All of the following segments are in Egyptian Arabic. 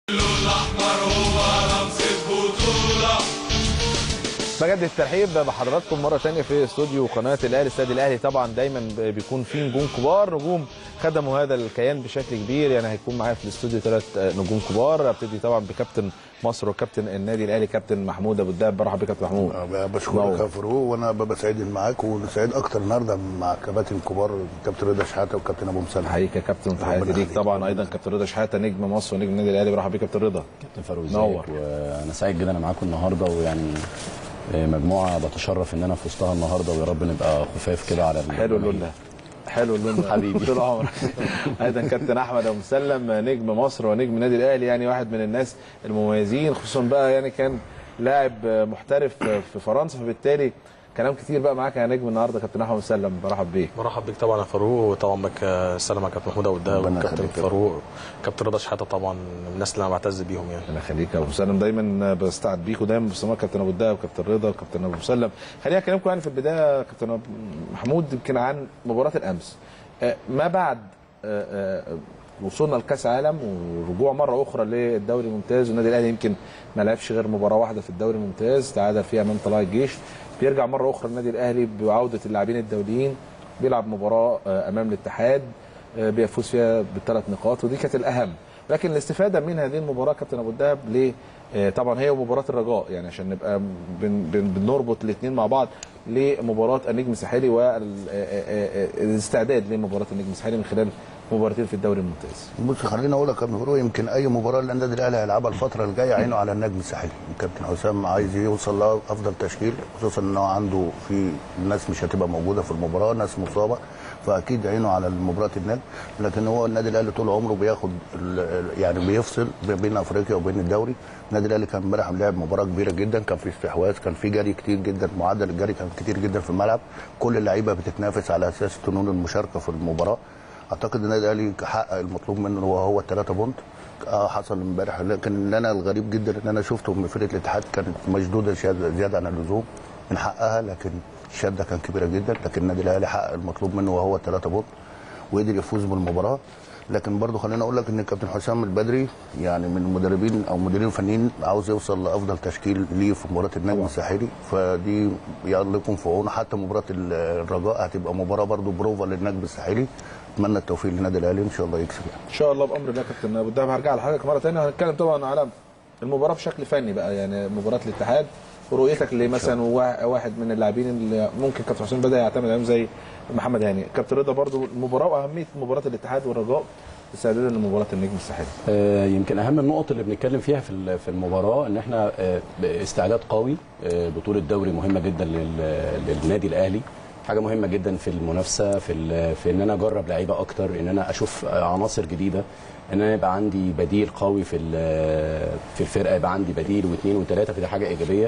بجد الترحيب بحضراتكم مره ثانيه في استوديو قناه الاهلي استاد الاهلي طبعا دايما بيكون فيه نجوم كبار نجوم خدموا هذا الكيان بشكل كبير يعني هيكون معايا في الاستوديو ثلاث نجوم كبار ابتدي طبعا بكابتن مصر وكابتن النادي الاهلي كابتن محمود ابو الدهب برحب بك كابتن محمود أه بشكرك يا فاروق وانا ببقى سعيد معاك وسعيد اكتر النهارده مع كباتن كبار كابتن رضا شحاته وكابتن ابو مسلم حقيقي يا كابتن تحياتي ليك طبعا ايضا كابتن رضا شحاته نجم مصر ونجم النادي الاهلي برحب بك كابتن رضا كابتن فاروق نور. وانا سعيد جدا انا معاكم النهارده ويعني مجموعه بتشرف ان انا في وسطها النهارده ويا رب نبقى خفاف كده على حلو اللون ده حلو اللون ده حبيبي. طول عمرك ايضا كابتن احمد ابو مسلم نجم مصر ونجم النادي الاهلي يعني واحد من الناس المميزين خصوصا بقى يعني كان لاعب محترف في فرنسا فبالتالي كلام كتير بقى معاك يا نجم النهارده كابتن احمد مسلم برحب بيك مرحب بيك طبعا يا فاروق وطبعا بك السلام على كابتن محمود ابو الدهب ربنا وكابتن يخليك. فاروق كابتن رضا شحاته طبعا من الناس اللي انا بعتز بيهم يعني انا خليك يا ابو مسلم دايما بستعد بيك ودايما باستمرار كابتن ابو الدهب وكابتن رضا وكابتن ابو مسلم خلينا اكلمكم يعني في البدايه كابتن أبو محمود يمكن عن مباراه الامس آه، ما بعد آه، آه، وصولنا لكاس عالم ورجوع مره اخرى للدوري الممتاز والنادي الاهلي يمكن ما لعبش غير مباراه واحده في الدوري الممتاز تعادل فيها امام طلائع الجيش بيرجع مره اخرى النادي الاهلي بعوده اللاعبين الدوليين بيلعب مباراه آه، امام الاتحاد آه، بيفوز فيها بالثلاث نقاط ودي كانت الاهم لكن الاستفاده من هذه المباراه كابتن ابو الدهب ليه آه، طبعا هي مباراه الرجاء يعني عشان نبقى بن بن بنربط الاثنين مع بعض لمباراه النجم الساحلي والاستعداد لمباراه النجم الساحلي من خلال مباراتين في الدوري الممتاز بص خليني اقول لك يا فاروق يمكن اي مباراه اللي النادي الاهلي هيلعبها الفتره الجايه عينه على النجم الساحلي كابتن حسام عايز يوصل لافضل تشكيل خصوصا ان هو عنده في ناس مش هتبقى موجوده في المباراه ناس مصابه فاكيد عينه على مباراه النجم لكن هو النادي الاهلي طول عمره بياخد ال- يعني بيفصل بين افريقيا وبين الدوري النادي الاهلي كان امبارح لعب مباراه كبيره جدا كان في استحواذ كان في جري كتير جدا معدل الجري كان كتير جدا في الملعب كل اللعيبه بتتنافس على اساس تنون المشاركه في المباراه اعتقد النادي الاهلي حقق المطلوب منه وهو الثلاثه بونت اه حصل امبارح لكن اللي انا الغريب جدا ان انا شفته من فرقه الاتحاد كانت مشدوده زياده زيادة عن اللزوم من حقها لكن الشده كانت كبيره جدا لكن النادي الاهلي حقق المطلوب منه وهو الثلاثه بونت وقدر يفوز بالمباراه لكن برضه خليني اقول لك ان الكابتن حسام البدري يعني من المدربين او المديرين الفنيين عاوز يوصل لافضل تشكيل ليه في مباراه النجم الساحلي فدي يلا يكون في عونه حتى مباراه الرجاء هتبقى مباراه برضه بروفا للنجم الساحلي اتمنى التوفيق للنادي الاهلي ان شاء الله يكسب يعني. ان شاء الله بامر الله كابتن ابو الدهب هرجع لحضرتك مره ثانيه هنتكلم طبعا على المباراه بشكل فني بقى يعني مباراه الاتحاد ورؤيتك لمثلا وا- واحد من اللاعبين اللي ممكن كابتن حسين بدا يعتمد عليهم زي محمد هاني كابتن رضا برضو المباراه واهميه مباراه الاتحاد والرجاء استعدادا لمباراه النجم الساحلي آه، يمكن اهم النقط اللي بنتكلم فيها في ال- في المباراه ان احنا آه، استعداد قوي آه، بطوله دوري مهمه جدا لل- للنادي الاهلي حاجه مهمه جدا في المنافسه في ال- في ان انا اجرب لعيبه اكتر ان انا اشوف آه، عناصر جديده ان انا يبقى عندي بديل قوي في ال- في الفرقه يبقى عندي بديل واثنين وثلاثه فدي حاجه ايجابيه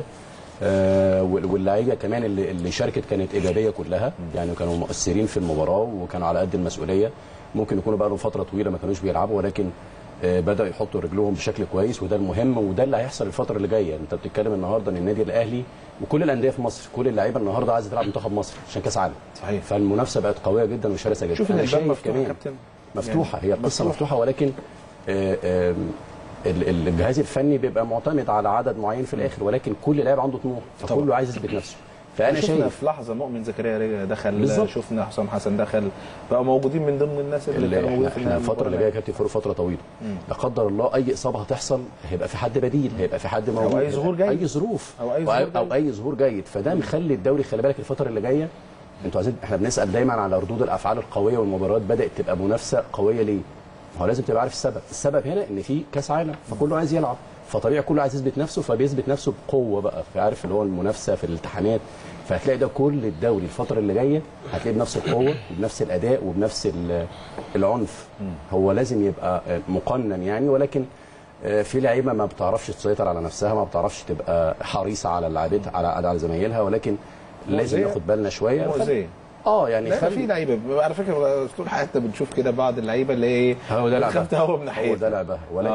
آه، وال- واللعيبه كمان اللي اللي شاركت كانت ايجابيه كلها يعني كانوا مؤثرين في المباراه وكانوا على قد المسؤوليه ممكن يكونوا بقى لهم فتره طويله ما كانوش بيلعبوا ولكن آه، بداوا يحطوا رجلهم بشكل كويس وده المهم وده اللي هيحصل الفتره اللي جايه انت بتتكلم النهارده ان النادي الاهلي وكل الانديه في مصر كل اللعيبه النهارده عايزه تلعب منتخب مصر عشان كاس عالم صحيح. فالمنافسه بقت قويه جدا وشرسه جدا شوف أنا ان الباب شايف مفتوح يا كمان كابتن مفتوحه يعني هي القصه مفتوح. مفتوحه ولكن آه، آه، ال- ال- الجهاز الفني بيبقى معتمد على عدد معين في الاخر ولكن كل لاعب عنده طموح فكله عايز يثبت نفسه فانا شفنا شايف في لحظه مؤمن زكريا رجع دخل بالظبط. شفنا حسام حسن دخل بقوا موجودين من ضمن الناس اللي اللي كانوا موجودين احنا, في احنا النهاية الفتره اللي المباراة. جايه كابتن فاروق فتره طويله لا قدر الله اي اصابه هتحصل هيبقى في حد بديل هيبقى في حد موجود أي ظهور جيد. اي ظروف أو أي أو, ظهور أو جيد. اي ظهور جيد فده مخلي الدوري خلي بالك الفتره اللي جايه انتوا عايزين احنا بنسال دايما على ردود الافعال القويه والمباريات بدات تبقى منافسه قويه ليه؟ ما هو لازم تبقى عارف السبب السبب هنا ان في كاس عالم فكله عايز يلعب فطبيعي كله عايز يثبت نفسه فبيثبت نفسه بقوه بقى فعارف اللي هو المنافسه في الالتحامات فهتلاقي ده كل الدوري الفتره اللي جايه هتلاقي بنفس القوه وبنفس الاداء وبنفس ال- العنف هو لازم يبقى مقنن يعني ولكن آه، في لعيبه ما بتعرفش تسيطر على نفسها ما بتعرفش تبقى حريصه على لعيبتها على على زمايلها ولكن لازم مؤذية. ناخد بالنا شويه مؤذية. اه يعني لا خلي- في لعيبه على فكره طول حياتنا بنشوف كده بعض اللعيبه اللي هي هو ده لعبها بتخاف تهوى من هو ناحيتها ده لعبها ولكن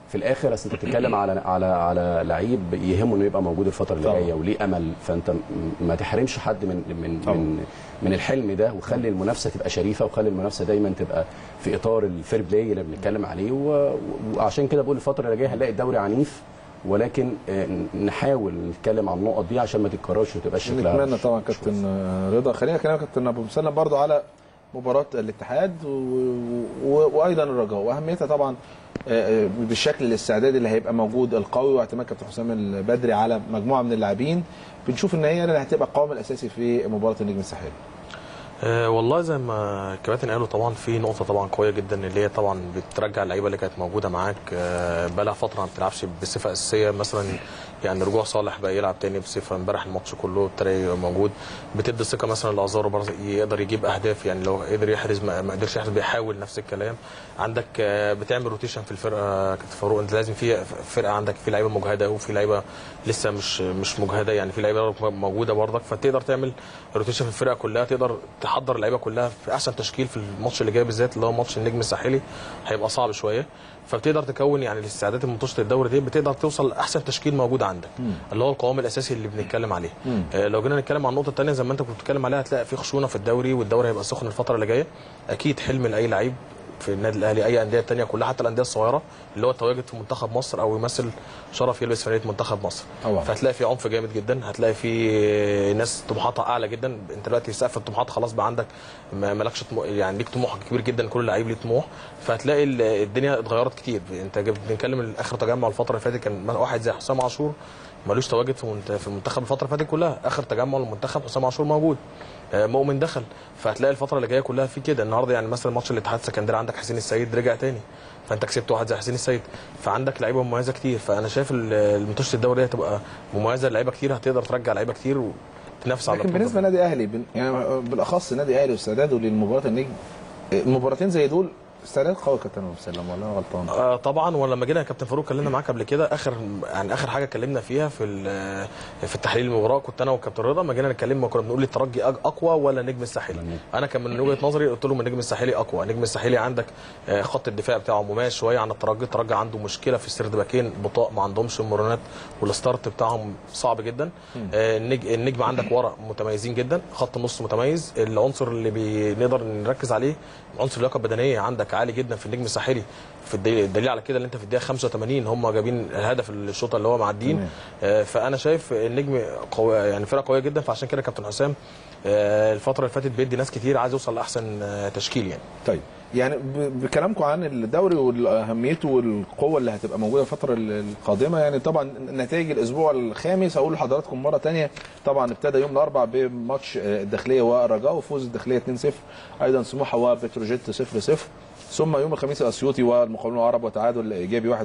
في الاخر اصل انت بتتكلم على على على لعيب يهمه انه يبقى موجود الفتره اللي طبعا. جايه وليه امل فانت م- ما تحرمش حد من من طبعا. من من الحلم ده وخلي المنافسه تبقى شريفه وخلي المنافسه دايما تبقى في اطار الفير بلاي اللي بنتكلم عليه و- وعشان كده بقول الفتره اللي جايه هنلاقي الدوري عنيف ولكن آه، نحاول نتكلم عن النقط دي عشان ما تتكررش وتبقاش شكلها نتمنى طبعا كابتن آه، رضا خلينا كلام كابتن ابو مسلم برضو على مباراه الاتحاد و... و... وايضا الرجاء واهميتها طبعا آه، آه، بالشكل الاستعدادي اللي هيبقى موجود القوي واعتماد كابتن حسام البدري على مجموعه من اللاعبين بنشوف ان هي اللي هتبقى القوام الاساسي في مباراه النجم الساحلي أه والله زي ما الكباتن قالوا طبعا في نقطة طبعا قوية جدا اللي هي طبعا بترجع اللعيبة اللي كانت موجودة معاك أه بقالها فترة ما بتلعبش بصفة أساسية مثلا يعني رجوع صالح بقى يلعب تاني بصفة امبارح الماتش كله ابتدى يبقى موجود بتدي ثقة مثلا لازارو برضه يقدر يجيب أهداف يعني لو قدر يحرز ما ما قدرش يحرز بيحاول نفس الكلام عندك أه بتعمل روتيشن في الفرقة كابتن فاروق انت لازم في فرقة عندك في لعيبة مجهدة وفي لعيبة لسه مش مش مجهدة يعني في لعيبة موجودة برضك فتقدر تعمل روتيشن في الفرقة كلها تقدر تحضر اللعيبه كلها في احسن تشكيل في الماتش اللي جاي بالذات اللي هو ماتش النجم الساحلي هيبقى صعب شويه فبتقدر تكون يعني الاستعدادات الماتشات الدوري دي بتقدر توصل لاحسن تشكيل موجود عندك اللي هو القوام الاساسي اللي بنتكلم عليه آه لو جينا نتكلم عن النقطه الثانيه زي ما انت كنت بتتكلم عليها هتلاقي في خشونه في الدوري والدوري هيبقى سخن الفتره اللي جايه اكيد حلم لاي لعيب في النادي الاهلي اي انديه تانية كلها حتى الانديه الصغيره اللي هو التواجد في منتخب مصر او يمثل شرف يلبس فانيله منتخب مصر طبعا. فهتلاقي في عنف جامد جدا هتلاقي في ناس طموحاتها اعلى جدا انت دلوقتي سقف الطموحات خلاص بقى عندك ما- مالكش طموح يعني ليك طموح كبير جدا كل لعيب ليه طموح فهتلاقي ال- الدنيا اتغيرت كتير انت جب- بنتكلم اخر تجمع الفتره اللي فاتت كان واحد زي حسام عاشور ملوش تواجد في منت- في المنتخب الفتره اللي فاتت كلها اخر تجمع للمنتخب حسام عاشور موجود آه، مؤمن دخل فهتلاقي الفتره اللي جايه كلها في كده النهارده يعني مثلا ماتش الاتحاد السكندري عندك حسين السيد رجع تاني فانت كسبت واحد زي حسين السيد فعندك لعيبه مميزه كتير فانا شايف ال- الماتشات الدوري دي هتبقى مميزه لعيبه كتير هتقدر ترجع لعيبه كتير وتنافس على لكن البطولة. بالنسبه لنادي اهلي بن- يعني بالاخص النادي الاهلي واستعداده للمباراه النجم المباراتين زي دول استعداد قوي كابتن ابو مسلم ولا انا غلطان؟ آه طبعا ولما جينا يا كابتن فاروق اتكلمنا معاك قبل كده اخر يعني اخر حاجه اتكلمنا فيها في ال- في التحليل المباراه كنت انا والكابتن رضا لما جينا نتكلم ما كنا بنقول الترجي أج- اقوى ولا النجم الساحلي انا كان من وجهه نظري قلت لهم النجم الساحلي اقوى النجم الساحلي عندك آه، خط الدفاع بتاعه مميز شويه عن الترجي الترجي عنده مشكله في السرد باكين بطاء ما عندهمش مرونات والستارت بتاعهم صعب جدا آه، النج- النجم عندك ورا متميزين جدا خط النص متميز العنصر اللي بنقدر نركز عليه عنصر اللياقه البدنيه عندك عالي جدا في النجم الساحلي في الدليل, الدليل على كده اللي انت في الدقيقه 85 هم جايبين الهدف الشوط اللي هو معديين تمام. آه، فانا شايف النجم قوي يعني فرقه قويه جدا فعشان كده كابتن حسام آه، الفتره اللي فاتت بيدي ناس كتير عايز يوصل لاحسن آه، تشكيل يعني طيب يعني ب- بكلامكم عن الدوري واهميته والقوه اللي هتبقى موجوده الفتره ال- القادمه يعني طبعا نتائج الاسبوع الخامس اقول لحضراتكم مره تانية طبعا ابتدى يوم الاربعاء بماتش آه، الداخليه والرجاء وفوز الداخليه 2-0 ايضا سموحه وبتروجيت 0-0 ثم يوم الخميس الاسيوطي والمقاولون العرب وتعادل ايجابي 1-1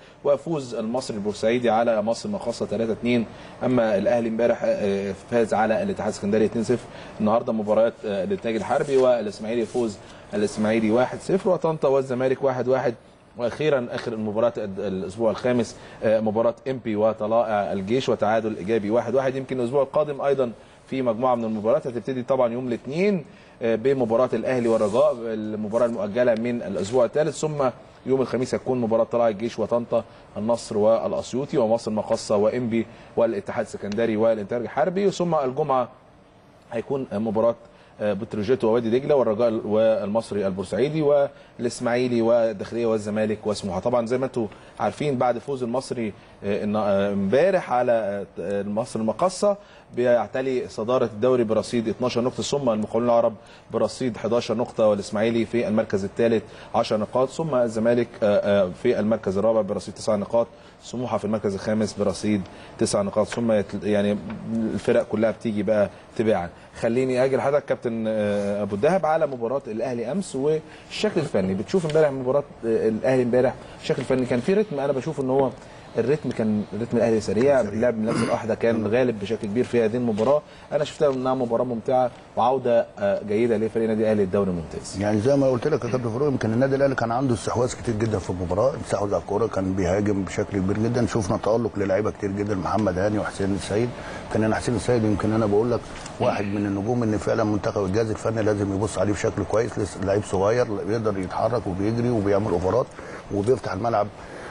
وفوز المصري البورسعيدي على مصر المقاصه 3-2 اما الاهلي امبارح آه، فاز على الاتحاد السكندري 2-0 النهارده مباريات آه، الانتاج الحربي والاسماعيلي فوز الاسماعيلي 1-0 وطنطا والزمالك 1-1 واخيرا اخر المباراه الد- الاسبوع الخامس آه، مباراه امبي وطلائع الجيش وتعادل ايجابي 1-1 يمكن الاسبوع القادم ايضا في مجموعه من المباريات هتبتدي طبعا يوم الاثنين آه، بمباراه الاهلي والرجاء المباراه المؤجله من الاسبوع الثالث ثم يوم الخميس هتكون مباراه طلائع الجيش وطنطا النصر والاسيوطي ومصر المقاصه وانبي والاتحاد السكندري والانتاج الحربي ثم الجمعه هيكون مباراه بتروجيت ووادي دجله والرجاء والمصري البورسعيدي والاسماعيلي والداخليه والزمالك وسموحه طبعا زي ما انتم عارفين بعد فوز المصري آه، النا- آه، امبارح على آه، المصري المقصه بيعتلي صداره الدوري برصيد 12 نقطه ثم المقاولون العرب برصيد 11 نقطه والاسماعيلي في المركز الثالث 10 نقاط ثم الزمالك آه، آه، في المركز الرابع برصيد 9 نقاط سموحه في المركز الخامس برصيد 9 نقاط ثم يتل- يعني الفرق كلها بتيجي بقى تباعا خليني اجي لحضرتك كابتن آه، ابو الدهب على مباراه الاهلي امس والشكل الفني بتشوف امبارح مباراه آه، الاهلي امبارح الشكل الفني كان في رتم انا بشوف ان هو الريتم كان رتم الاهلي سريع اللعب من نفس الواحده كان غالب بشكل كبير في هذه المباراه انا شفتها انها مباراه ممتعه وعوده آه، جيده لفريق النادي الاهلي الدوري الممتاز يعني زي ما قلت لك يا كابتن فاروق يمكن النادي الاهلي كان عنده استحواذ كتير جدا في المباراه استحوذ على الكوره كان بيهاجم بشكل كبير جدا شفنا تالق للاعيبه كتير جدا محمد هاني وحسين السيد كان انا حسين السيد يمكن انا بقول لك واحد من النجوم ان فعلا منتخب الجهاز الفني لازم يبص عليه بشكل كويس لسه لعيب صغير بيقدر يتحرك وبيجري وبيعمل اوفرات وبيفتح الملعب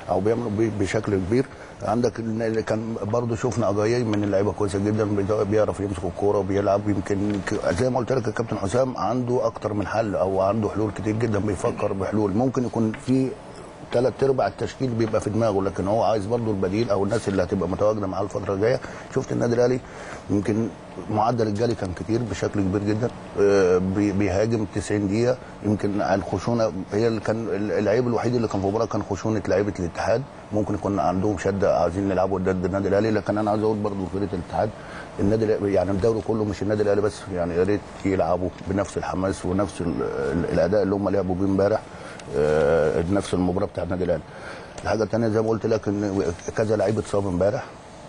او بيعملوا بي- بشكل كبير عندك اللي كان برضو شفنا اجايي من اللعيبه كويسه جدا بيض- بيعرف يمسك الكوره وبيلعب يمكن ك- زي ما قلت لك الكابتن حسام عنده اكتر من حل او عنده حلول كتير جدا بيفكر بحلول ممكن يكون في ثلاث ارباع التشكيل بيبقى في دماغه لكن هو عايز برضو البديل او الناس اللي هتبقى متواجده معاه الفتره الجايه شفت النادي الاهلي يمكن معدل الجري كان كتير بشكل كبير جدا آه، بي- بيهاجم 90 دقيقه يمكن على الخشونه هي اللي كان اللعيب الوحيد اللي كان في المباراه كان خشونه لعيبه الاتحاد ممكن يكون عندهم شده عايزين يلعبوا ضد النادي الاهلي لكن انا عايز اقول برضو فرقه الاتحاد النادي الأهلي- يعني الدوري كله مش النادي الاهلي بس يعني يا ريت يلعبوا بنفس الحماس ونفس ال- ال- الاداء اللي هم لعبوا بيه امبارح آه، نفس المباراه بتاع النادي الاهلي الحاجه الثانيه زي ما قلت لك ان كذا لعيب اتصاب امبارح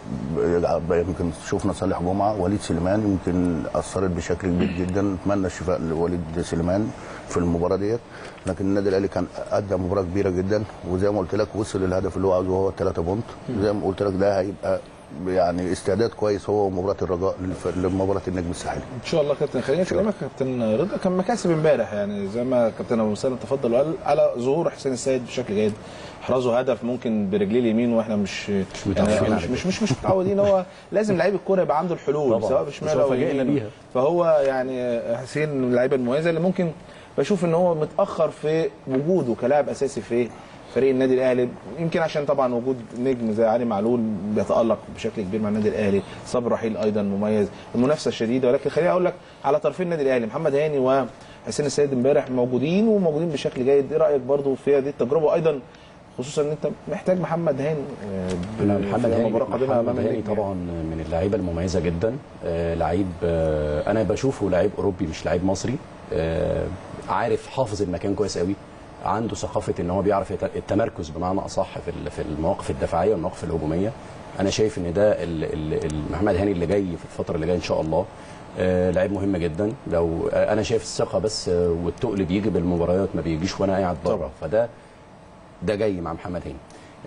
ب- يمكن شفنا صالح جمعه وليد سليمان يمكن اثرت بشكل كبير جدا نتمنى الشفاء لوليد سليمان في المباراه ديت لكن النادي الاهلي كان ادى مباراه كبيره جدا وزي ما قلت لك وصل للهدف اللي هو عاوزه وهو 3 بونت زي ما قلت لك ده هيبقى يعني استعداد كويس هو ومباراه الرجاء للف- لمباراه النجم الساحلي ان شاء الله كابتن خليني اكلمك كابتن رضا كان مكاسب امبارح يعني زي ما كابتن ابو مسلم تفضل وقال على ظهور حسين السيد بشكل جيد احرزوا هدف ممكن برجليه اليمين واحنا مش مش متعودين مش, على مش, مش, مش متعودين هو لازم لعيب الكوره يبقى عنده الحلول طبعاً. سواء بشمال بس هو او فاجئنا يمين بيها. فهو يعني حسين من اللعيبه المميزه اللي ممكن بشوف ان هو متاخر في وجوده كلاعب اساسي في فريق النادي الاهلي يمكن عشان طبعا وجود نجم زي علي معلول بيتالق بشكل كبير مع النادي الاهلي صبر رحيل ايضا مميز المنافسه شديده ولكن خليني اقول لك على طرفين النادي الاهلي محمد هاني وحسين السيد امبارح موجودين وموجودين بشكل جيد ايه رايك برضو في هذه التجربه وايضا خصوصا ان انت محتاج محمد هاني آه، أنا محمد في هاني مباراه قادمه محمد امام هاني النجم طبعا من اللعيبه المميزه جدا آه، لعيب آه، انا بشوفه لعيب اوروبي مش لعيب مصري آه، عارف حافظ المكان كويس قوي عنده ثقافه ان هو بيعرف يت- التمركز بمعنى اصح في ال- في المواقف الدفاعيه والمواقف الهجوميه انا شايف ان ده ال- ال- ال- محمد هاني اللي جاي في الفتره اللي جايه ان شاء الله آه، لعيب مهم جدا لو آه، انا شايف الثقه بس آه، والتقل بيجي بالمباريات ما بيجيش وانا قاعد طبعا. بره فده ده جاي مع محمد هاني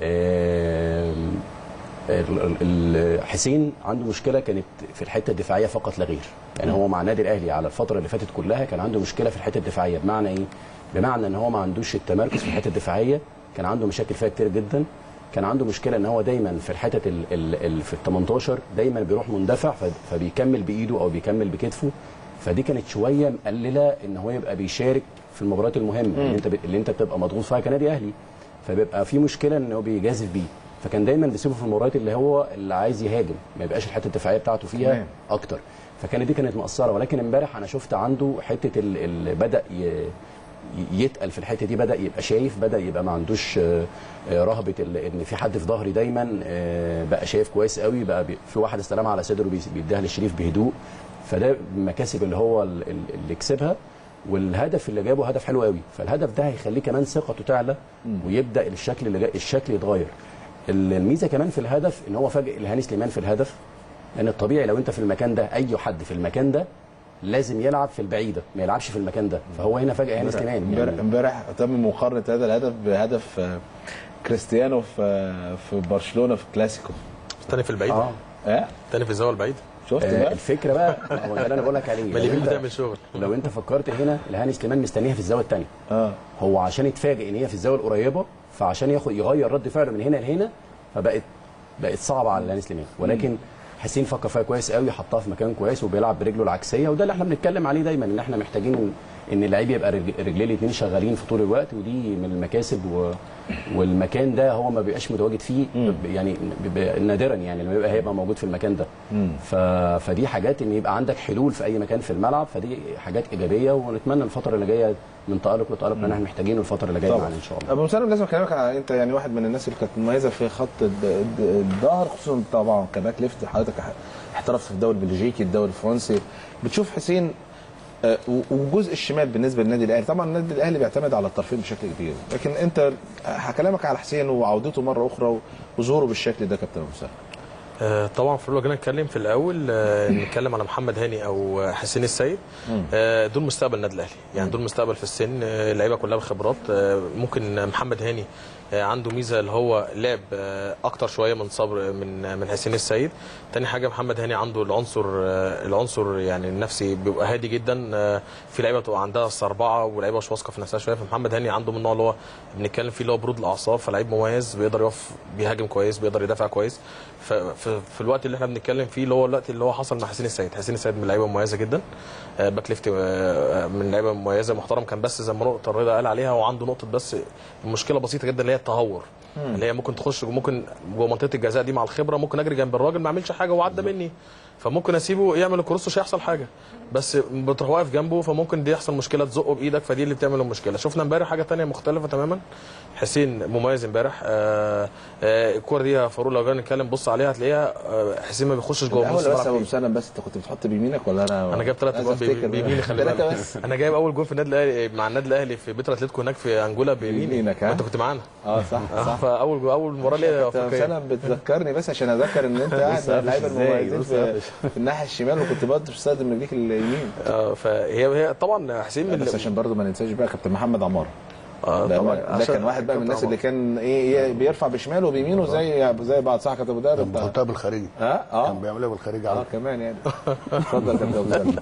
آم، ال- ال- ال- حسين عنده مشكله كانت في الحته الدفاعيه فقط لا غير يعني هو مع النادي الاهلي على الفتره اللي فاتت كلها كان عنده مشكله في الحته الدفاعيه بمعنى ايه بمعنى ان هو ما عندوش التمركز في الحته الدفاعيه كان عنده مشاكل فيها كتير جدا كان عنده مشكله ان هو دايما في الحته ال ال ال في ال 18 دايما بيروح مندفع ف- فبيكمل بايده او بيكمل بكتفه فدي كانت شويه مقلله ان هو يبقى بيشارك في المباريات المهمه اللي انت ب- اللي انت بتبقى مضغوط فيها كنادي اهلي فبيبقى في مشكله ان هو بيجازف بيه فكان دايما بيسيبه في المباريات اللي هو اللي عايز يهاجم ما يبقاش الحته الدفاعيه بتاعته فيها تمام. اكتر فكانت دي كانت مقصره ولكن امبارح انا شفت عنده حته اللي بدا ي- يتقل في الحته دي بدا يبقى شايف بدا يبقى ما عندوش آه، آه، رهبه ال- ان في حد في ظهري دايما آه، بقى شايف كويس قوي بقى بي- في واحد استلم على صدره بي- بيديها للشريف بهدوء فده المكاسب اللي هو ال- ال- اللي كسبها والهدف اللي جابه هدف حلو قوي فالهدف ده هيخليه كمان ثقته تعلى ويبدا الشكل اللي جاي الشكل يتغير ال- الميزه كمان في الهدف ان هو فاجئ الهاني سليمان في الهدف لان الطبيعي لو انت في المكان ده اي حد في المكان ده لازم يلعب في البعيده ما يلعبش في المكان ده فهو هنا فجاه هاني سليمان امبارح يعني امبارح تم مقارنه هذا الهدف بهدف آه، كريستيانو في آه، في برشلونه في الكلاسيكو تاني في البعيد اه اه تاني في الزاويه البعيد شفت آه، بقى الفكره بقى هو ده اللي انا بقول لك عليه لو مليفين انت, بتعمل شغل لو انت فكرت هنا الهاني سليمان مستنيها في الزاويه الثانيه اه هو عشان يتفاجئ ان هي في الزاويه القريبه فعشان ياخد يغير رد فعله من هنا لهنا فبقت بقت صعبه على الهاني سليمان ولكن حسين فكر فيها كويس قوي حطها في مكان كويس وبيلعب برجله العكسيه وده اللي احنا بنتكلم عليه دايما ان احنا محتاجين ان- ان اللعيب يبقى رج- رجليه الاثنين شغالين في طول الوقت ودي من المكاسب و... والمكان ده هو ما بيبقاش متواجد فيه يعني بيبقى نادرا يعني لما يبقى هيبقى موجود في المكان ده ف... فدي حاجات ان يبقى عندك حلول في اي مكان في الملعب فدي حاجات ايجابيه ونتمنى الفتره اللي جايه من تالق لتالق لان احنا محتاجينه الفتره اللي جايه طبعا معانا ان شاء الله ابو مسلم لازم اكلمك على انت يعني واحد من الناس اللي كانت مميزه في خط الد- الد- الظهر خصوصا طبعا كباك ليفت حضرتك احترفت في الدوري البلجيكي الدوري الفرنسي بتشوف حسين آه، و- والجزء الشمال بالنسبه للنادي الاهلي طبعا النادي الاهلي بيعتمد على الطرفين بشكل كبير لكن انت هكلمك على حسين وعودته مره اخرى وظهوره بالشكل ده كابتن ابو مسلم آه، طبعا في لو جينا نتكلم في الاول آه، نتكلم على محمد هاني او آه، حسين السيد آه، دول مستقبل النادي الاهلي يعني دول مستقبل في السن آه، اللعيبه كلها بخبرات آه، ممكن محمد هاني آه، عنده ميزه اللي هو لعب آه، اكتر شويه من صبر من من حسين السيد تاني حاجه محمد هاني عنده العنصر آه، العنصر يعني النفسي بيبقى هادي جدا آه، في لعيبه بتبقى عندها الصربعه ولعيبه مش واثقه في نفسها شويه فمحمد هاني عنده من النوع اللي هو بنتكلم فيه اللي هو برود الاعصاب فلعيب مميز بيقدر يقف بيهاجم كويس بيقدر يدافع كويس ففي في الوقت اللي احنا بنتكلم فيه اللي هو الوقت اللي هو حصل مع حسين السيد حسين السيد من لعيبه مميزه جدا آه، باك ليفت آه، من لعيبه مميزه محترم كان بس زي ما نقطه الرضا قال عليها وعنده نقطه بس مشكله بسيطه جدا اللي هي التهور اللي هي ممكن تخش ممكن جوه منطقه الجزاء دي مع الخبره ممكن اجري جنب الراجل ما يعملش حاجه وعدى مني فممكن اسيبه يعمل الكروس مش هيحصل حاجه بس بتروح واقف جنبه فممكن دي يحصل مشكله تزقه بايدك فدي اللي بتعمل المشكله شفنا امبارح حاجه تانية مختلفه تماما حسين مميز امبارح آه آه الكوره دي يا فاروق لو جينا نتكلم بص عليها هتلاقيها آه حسين ما بيخشش جوه نص الاول بس الملعب ابو فيه. مسلم بس انت كنت بتحط بيمينك ولا انا انا جايب ثلاث عايز جوان أفتكر بقى. بيميني خلي ثلاثة بالك بس انا جايب اول جول في النادي الاهلي مع النادي الاهلي في بيتر اتلتيكو هناك في انجولا بيميني بيمينك، ها؟ انت كنت معانا اه صح آه، صح فاول جو- اول مباراه ليا كابتن افريقيه مسلم بتذكرني بس عشان اذكر ان انت قاعد بص مع قافش اللعيبه إزاي، المميزين بص في, قافش. في الناحيه الشمال وكنت برضه بتستخدم رجليك اليمين آه، فهي هي طبعا حسين من بس عشان برضه ما ننساش بقى كابتن محمد عمار اه ده, طبعا ده كان واحد بقى من الناس اللي كان ايه بيرفع بشماله وبيمينه زي زي بعض صح كابتن ابو كان دهب بيحطها بالخارجي اه كان اه بيعملها بالخارجي اه على كمان يعني اتفضل يا كابتن ابو دهب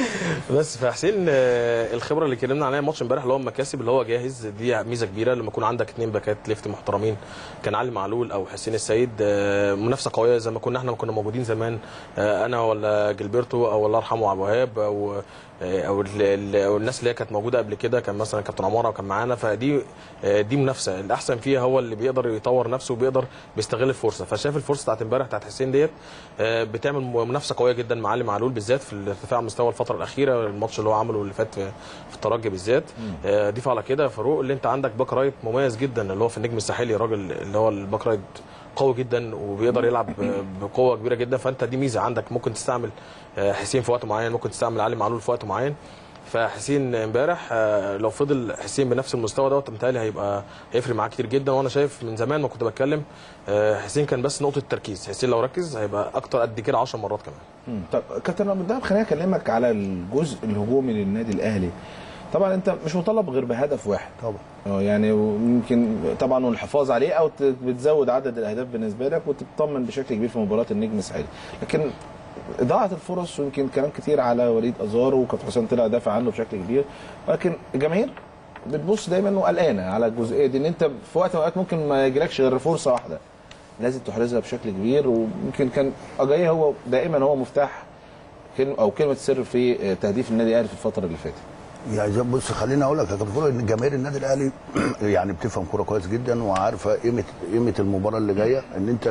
بس فحسين آه، الخبره اللي اتكلمنا عليها ماتش امبارح اللي هو المكاسب اللي هو جاهز دي ميزه كبيره لما يكون عندك اثنين باكات ليفت محترمين كان علي معلول او حسين السيد آه، منافسه قويه زي ما كنا احنا كنا موجودين زمان آه، انا ولا جilberto او الله يرحمه عبد الوهاب او آه، او ال- ال- أو الناس اللي هي كانت موجوده قبل كده كان مثلا كابتن عماره وكان معانا فدي آه، دي منافسه الاحسن فيها هو اللي بيقدر يطور نفسه وبيقدر بيستغل الفرصه فشايف الفرصه بتاعت امبارح بتاعت حسين ديت آه، بتعمل منافسه قويه جدا مع علي معلول بالذات في الارتفاع مستوى الفتره الاخيره الماتش اللي هو عمله اللي فات في في الترجي بالذات آه، ضيف على كده يا فاروق اللي انت عندك باك رايت مميز جدا اللي هو في النجم الساحلي راجل اللي هو الباك رايت قوي جدا وبيقدر يلعب ب- بقوه كبيره جدا فانت دي ميزه عندك ممكن تستعمل آه، حسين في وقت معين ممكن تستعمل علي معلول في وقت معين فحسين امبارح آه، لو فضل حسين بنفس المستوى دوت متهيألي هيبقى هيفرق معاه كتير جدا وانا شايف من زمان ما كنت بتكلم آه، حسين كان بس نقطه تركيز حسين لو ركز هيبقى اكتر قد كده 10 مرات كمان مم. طب كابتن ابو الدهب خليني اكلمك على الجزء الهجومي للنادي الاهلي طبعا انت مش مطالب غير بهدف واحد طبعا اه يعني يمكن طبعا والحفاظ عليه او ت- بتزود عدد الاهداف بالنسبه لك وتطمن بشكل كبير في مباراه النجم الساحلي لكن اضاعه الفرص ويمكن كلام كتير على وليد ازارو وكابتن حسام طلع دافع عنه بشكل كبير ولكن الجماهير بتبص دايما وقلقانه على الجزئيه دي ان انت في وقت من الاوقات ممكن ما يجيلكش غير فرصه واحده لازم تحرزها بشكل كبير ويمكن كان اجاي هو دائما هو مفتاح كلمه او كلمه سر في تهديف النادي الاهلي في الفتره اللي فاتت يعني زي بص خليني اقول لك يا كابتن فاروق ان جماهير النادي الاهلي يعني بتفهم كوره كويس جدا وعارفه قيمه قيمه المباراه اللي جايه ان انت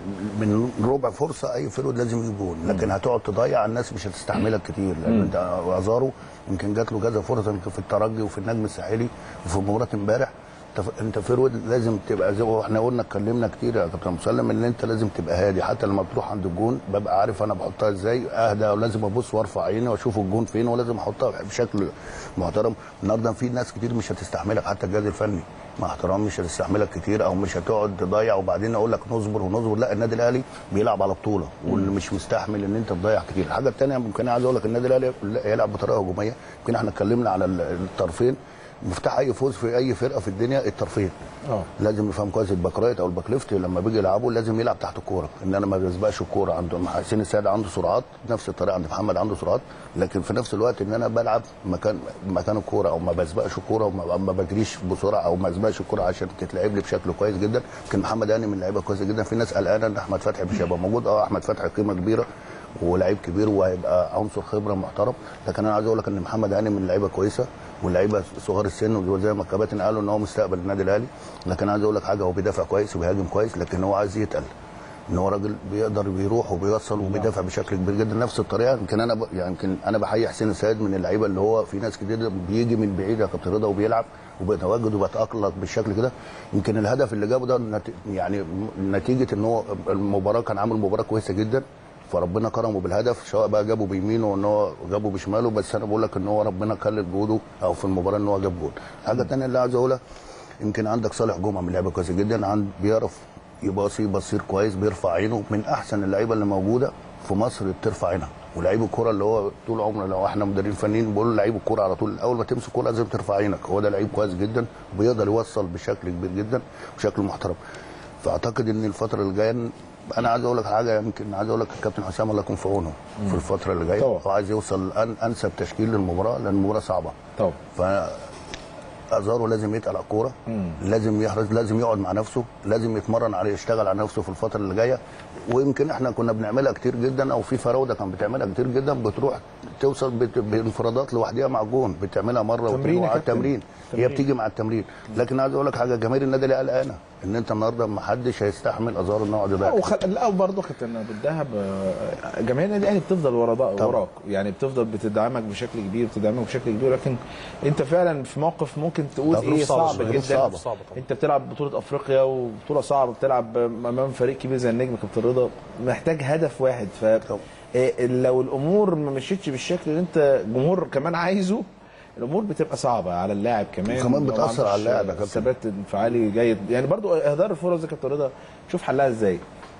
من ربع فرصه اي فرود لازم يجيب جول لكن هتقعد تضيع الناس مش هتستحملك كتير لان انت ازارو يمكن جات له كذا فرصه يمكن في الترجي وفي النجم الساحلي وفي مباراه امبارح انت- انت فرود لازم تبقى زي ما احنا قلنا اتكلمنا كتير يا كابتن مسلم ان انت لازم تبقى هادي حتى لما بتروح عند الجون ببقى عارف انا بحطها ازاي اهدى ولازم ابص وارفع عيني واشوف الجون فين ولازم احطها بشكل محترم النهارده في ناس كتير مش هتستحملك حتى الجهاز الفني مع احترام مش هتستحملك كتير او مش هتقعد تضيع وبعدين اقول لك نصبر ونصبر لا النادي الاهلي بيلعب على بطوله واللي مش مستحمل ان انت تضيع كتير الحاجه الثانيه ممكن عايز اقول لك النادي الاهلي يلعب بطريقه هجوميه يمكن احنا اتكلمنا على الطرفين مفتاح اي فوز في اي فرقه في الدنيا الطرفين اه لازم يفهم كويس الباك رايت او الباك ليفت لما بيجي يلعبوا لازم يلعب تحت الكوره ان انا ما بسبقش الكوره عنده حسين السيد عنده سرعات نفس الطريقه عند محمد عنده سرعات لكن في نفس الوقت ان انا بلعب مكان مكان الكوره او ما بسبقش الكوره وما ما بجريش بسرعه او ما اسبقش الكوره عشان تتلعب لي بشكل كويس جدا يمكن محمد هاني من اللعيبه كويسه جدا في ناس قلقانه ان احمد فتحي مش هيبقى موجود اه احمد فتحي قيمه كبيره ولعيب كبير وهيبقى عنصر خبره محترم لكن انا عايز اقول لك ان محمد هاني من اللعيبه كويسه واللعيبه صغار السن وزي ما الكباتن قالوا ان هو مستقبل النادي الاهلي لكن عايز اقول لك حاجه هو بيدافع كويس وبيهاجم كويس لكن هو عايز يتقل ان هو راجل بيقدر بيروح وبيوصل وبيدافع بشكل كبير جدا نفس الطريقه يمكن انا ب... يعني يمكن انا بحيي حسين السيد من اللعيبه اللي هو في ناس كتير بيجي من بعيد يا كابتن رضا وبيلعب وبيتواجد وبيتالق بالشكل كده يمكن الهدف اللي جابه ده نت... يعني نتيجه ان هو المباراه كان عامل مباراه كويسه جدا فربنا كرمه بالهدف سواء بقى جابه بيمينه ان هو جابه بشماله بس انا بقول لك ان هو ربنا كلف جهوده او في المباراه ان هو جاب جول. الحاجه الثانيه اللي عايز اقولها يمكن عندك صالح جمعه من لعيبه كويسه جدا عند بيعرف يباصي بصير كويس بيرفع عينه من احسن اللعيبه اللي موجوده في مصر بترفع عينها ولعيب الكوره اللي هو طول عمره لو احنا مدربين فنيين بقول لعيب الكوره على طول اول ما تمسك الكوره لازم ترفع عينك هو ده لعيب كويس جدا وبيقدر يوصل بشكل كبير جدا وشكل محترم فاعتقد ان الفتره اللي جايه انا عايز اقول لك حاجه يمكن عايز اقول لك الكابتن حسام الله يكون في عونه في الفتره اللي جايه طبعا. هو عايز يوصل أن انسب تشكيل للمباراه لان المباراه صعبه طبعا ف ازارو لازم يتقل على الكوره لازم يحرز لازم يقعد مع نفسه لازم يتمرن على يشتغل على نفسه في الفتره اللي جايه ويمكن احنا كنا بنعملها كتير جدا او في فراوده كان بتعملها كتير جدا بتروح توصل بت- بانفرادات لوحدها مع الجون بتعملها مره تمرين واثنين يا وعلى كابتن. التمرين هي تمرين. بتيجي مع التمرين لكن عايز اقول لك حاجه جماهير النادي اللي قلقانه ان انت النهارده ما حدش هيستحمل ازارو انه يقعد لا يضيع وخ... لا وبرضه كابتن ابو الدهب آه، جماهير النادي الاهلي بتفضل ورا طبعا. وراك يعني بتفضل بتدعمك بشكل كبير بتدعمك بشكل كبير لكن انت فعلا في موقف ممكن تقول ظروف ايه صعبة صعب شوية. جدا صعبة. صعبة طبعا. انت بتلعب بطوله افريقيا وبطوله صعبه بتلعب امام فريق كبير زي النجم كابتن رضا محتاج هدف واحد ف طبعا. إيه، لو الامور ما مشيتش بالشكل اللي انت جمهور كمان عايزه الامور بتبقى صعبه على اللاعب كمان وكمان لو بتأثر عندوش على اللاعب يا كابتن. ثبات انفعالي جيد يعني برضو اهدار الفرص دي كابتن رضا شوف حلها ازاي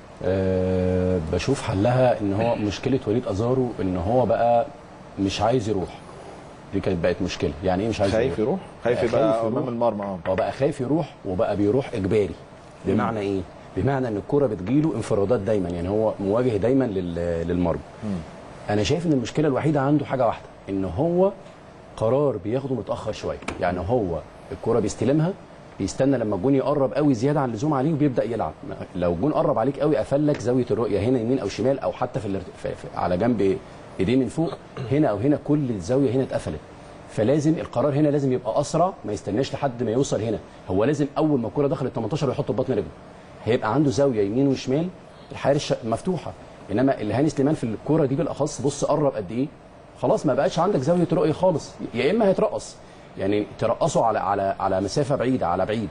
أه بشوف حلها ان هو مشكله وليد ازارو ان هو بقى مش عايز يروح دي كانت بقت مشكله يعني ايه مش عايز خايف يروح خايف خايف يبقى يروح. امام المرمى اه هو بقى خايف يروح وبقى بيروح اجباري بمعنى ايه بمعنى ان الكره بتجيله انفرادات دايما يعني هو مواجه دايما لل- للمرمى انا شايف ان المشكله الوحيده عنده حاجه واحده ان هو قرار بياخده متاخر شويه يعني هو الكره بيستلمها بيستنى لما الجون يقرب قوي زياده عن اللزوم عليه وبيبدا يلعب لو الجون قرب عليك قوي قفل لك زاويه الرؤيه هنا يمين او شمال او حتى في, الارت... في... في على جنب ايديه من فوق هنا او هنا كل الزاويه هنا اتقفلت فلازم القرار هنا لازم يبقى اسرع ما يستناش لحد ما يوصل هنا هو لازم اول ما الكره دخلت 18 يحط ببطن رجله هيبقى عنده زاويه يمين وشمال الحارس مفتوحه انما الهاني سليمان في الكوره دي بالاخص بص قرب قد ايه خلاص ما بقاش عندك زاويه رؤيه خالص يا اما هيترقص يعني ترقصه على على على مسافه بعيده على بعيد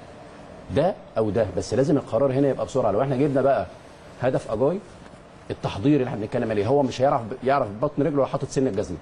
ده او ده بس لازم القرار هنا يبقى بسرعه لو احنا جبنا بقى هدف اجاي التحضير اللي احنا بنتكلم عليه هو مش هيعرف يعرف بطن رجله لو حاطط سن الجزمه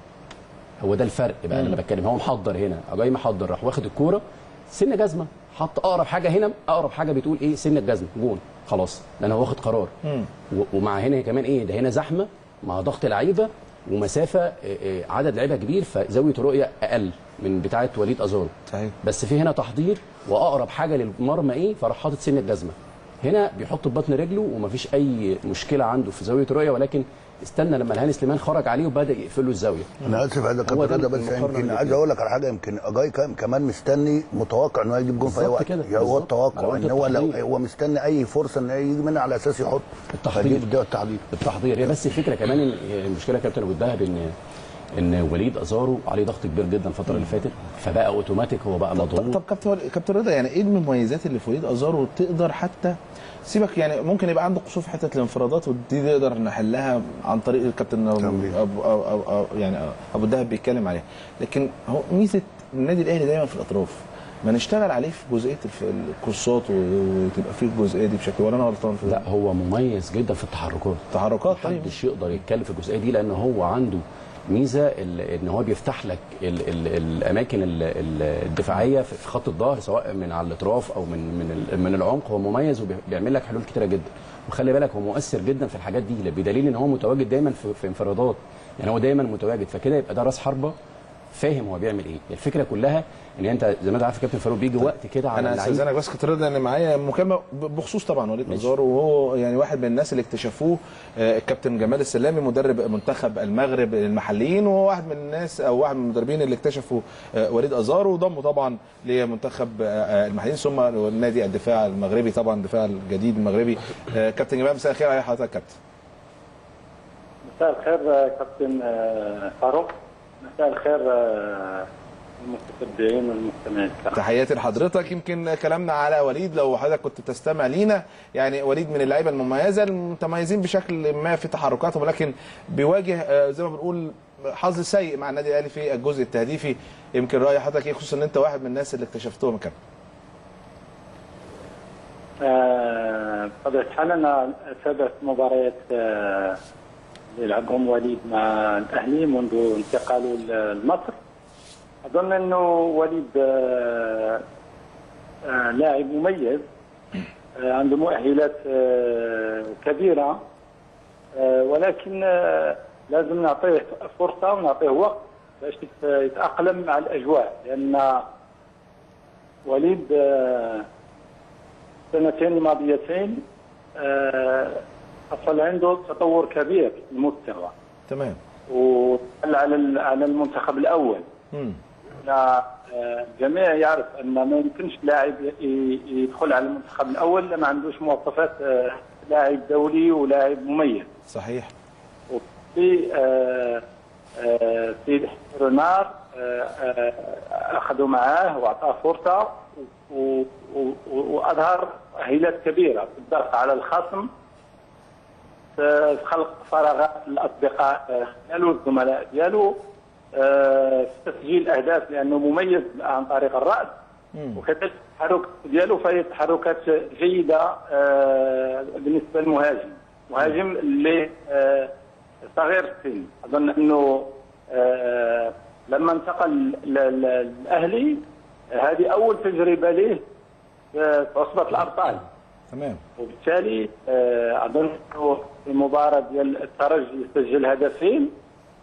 هو ده الفرق بقى اللي انا بتكلم هو محضر هنا اجاي محضر راح واخد الكوره سن جزمه حط اقرب حاجه هنا اقرب حاجه بتقول ايه سن الجزمه جون خلاص لان هو واخد قرار و- ومع هنا كمان ايه ده هنا زحمه مع ضغط لعيبه ومسافه إيه إيه عدد لعيبه كبير فزاويه رؤيه اقل من بتاعه وليد ازارو صحيح بس في هنا تحضير واقرب حاجه للمرمى ايه فراح حاطط سن الجزمه هنا بيحط ببطن رجله ومفيش اي مشكله عنده في زاويه الرؤيه ولكن استنى لما الهاني سليمان خرج عليه وبدا يقفل له الزاويه انا اسف هذا هو كابتن ده رضا بس المقارنة يمكن اللي عايز فيها. اقول لك على حاجه يمكن اجاي كان- كمان مستني متوقع انه هيجيب جون في اي بالظبط وقت كده، يعني هو بالظبط. التوقع على وقت ان هو لو التحضير. هو مستني اي فرصه ان يجي منها على اساس يحط التحضير. فدي- ده التحضير التحضير هي بس الفكره كمان ان المشكله يا كابتن ابو الدهب ان ان وليد ازارو عليه ضغط كبير جدا الفتره اللي فاتت فبقى اوتوماتيك هو بقى طب, مضغوط طب كابتن كابتن رضا يعني ايه المميزات اللي في وليد ازارو تقدر حتى سيبك يعني ممكن يبقى عنده قصور في حته الانفرادات ودي نقدر نحلها عن طريق الكابتن أبو, تمرين. أبو, أبو, أبو, أبو يعني ابو الدهب بيتكلم عليها لكن هو ميزه النادي الاهلي دايما في الاطراف ما نشتغل عليه في جزئيه في الكورسات وتبقى في الجزئيه دي بشكل ولا انا غلطان في لا هو مميز جدا في التحركات التحركات طيب محدش يقدر يتكلم في الجزئيه دي لان هو عنده ميزه ال- ان هو بيفتح لك ال ال الاماكن ال- ال- الدفاعيه في في خط الظهر سواء من على الاطراف او من من ال- من العمق هو مميز وبيعمل لك حلول كتيره جدا وخلي بالك هو مؤثر جدا في الحاجات دي بدليل ان هو متواجد دايما في, في انفرادات يعني هو دايما متواجد فكده يبقى ده راس حربه فاهم هو بيعمل ايه الفكره كلها ان انت زي ما انت عارف يا كابتن فاروق بيجي وقت كده على انا اللعيب استاذنك بس كنت رضا ان معايا مكالمه ب- بخصوص طبعا وليد ازارو وهو يعني واحد من الناس اللي اكتشفوه آه، الكابتن جمال السلامي مدرب منتخب المغرب المحليين وهو واحد من الناس او واحد من المدربين اللي اكتشفوا آه، وليد ازارو وضمه طبعا لمنتخب آه، آه، المحليين ثم نادي الدفاع المغربي طبعا الدفاع الجديد المغربي آه، كابتن جمال مساء الخير على حضرتك كابتن مساء الخير آه، كابتن آه، فاروق مساء الخير آه، المتتبعين والمستمعين تحياتي لحضرتك يمكن كلامنا على وليد لو حضرتك كنت تستمع لينا يعني وليد من اللعيبه المميزه المتميزين بشكل ما في تحركاتهم ولكن بيواجه آه، زي ما بنقول حظ سيء مع النادي الاهلي في الجزء التهديفي يمكن راي حضرتك ايه خصوصا ان انت واحد من الناس اللي اكتشفتهم يا كابتن آه، بطبيعة الحال أنا تابعت مباريات آه، اللي يلعبهم وليد مع الأهلي منذ انتقاله ل- لمصر أظن أنه وليد آه، آه، لاعب مميز آه، عنده مؤهلات آه، كبيرة آه، ولكن آه، لازم نعطيه فرصه ونعطيه وقت باش يت- يتاقلم مع الاجواء لان وليد آه، السنتين الماضيتين آه، حصل عنده تطور كبير في المستوى تمام وعلى على ال- على المنتخب الاول مم. لا، آه، الجميع يعرف ان ما يمكنش لاعب ي- ي- يدخل على المنتخب الاول الا ما عندوش مواصفات آه، لاعب دولي ولاعب مميز صحيح وفي آه، آه، سيد رونار آه، آه، اخذوا معاه واعطاه فرصه و- و- و- واظهر هيلات كبيره في الضغط على الخصم في خلق فراغات للاصدقاء آه، ديالو الزملاء ديالو آه، في تسجيل اهداف لانه مميز عن طريق الراس وكذلك التحرك ديالو فهي تحركات جيده آه، بالنسبه للمهاجم مهاجم اللي آه، صغير السن اظن انه آه، لما انتقل ل- ل- للاهلي آه، هذه اول تجربه له في في عصبه الابطال تمام وبالتالي آه، اظن انه في المباراه ديال الترجي يسجل هدفين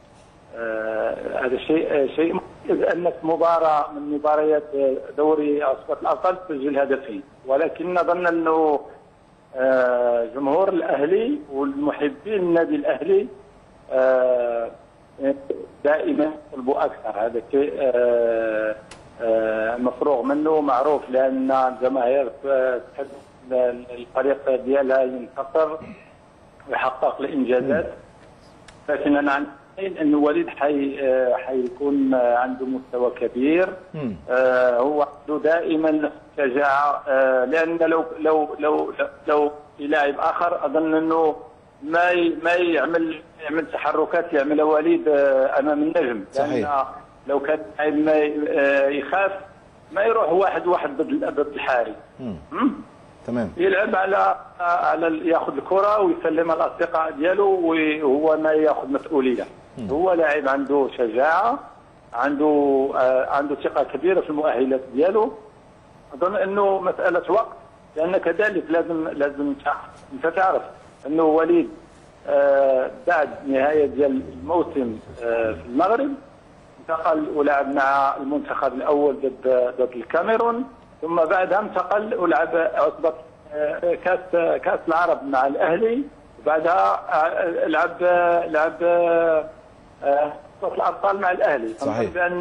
آه، هذا شيء آه، شيء مميز انك مباراه من مباريات آه، دوري عصبه الابطال تسجل هدفين ولكن نظن انه آه، جمهور الاهلي والمحبين النادي الاهلي آه، دائما يطلبوا اكثر هذا شيء آه، آه، مفروغ منه معروف لان الجماهير آه، تحب الفريق ديالها ينتصر ويحقق الانجازات لكن انا عندي ان وليد حي آه، حيكون آه، عنده مستوى كبير مم. آه، هو عنده دائما شجاعه آه، لان لو لو لو لو في لاعب اخر اظن انه ما ي- ما يعمل يعمل تحركات يعملها وليد آه، امام النجم صحيح. لان لو كان لاعب ما ي- آه، يخاف ما يروح واحد واحد ضد ضد الحارس مم. مم؟ تمام يلعب على على ال- ياخذ الكره ويسلمها للاصدقاء ديالو وهو ما ياخذ مسؤوليه هو لاعب عنده شجاعه عنده آه عنده ثقه كبيره في المؤهلات ديالو اظن انه مساله وقت لان كذلك لازم لازم تع- انت تعرف انه وليد آه بعد نهايه ديال الموسم آه في المغرب انتقل ولعب مع المنتخب الاول ضد ضد الكاميرون ثم بعدها انتقل ولعب عصبه آه، كاس كاس العرب مع الاهلي وبعدها آه، لعب لعب آه، آه، عصبه الابطال مع الاهلي صحيح. فنظن بان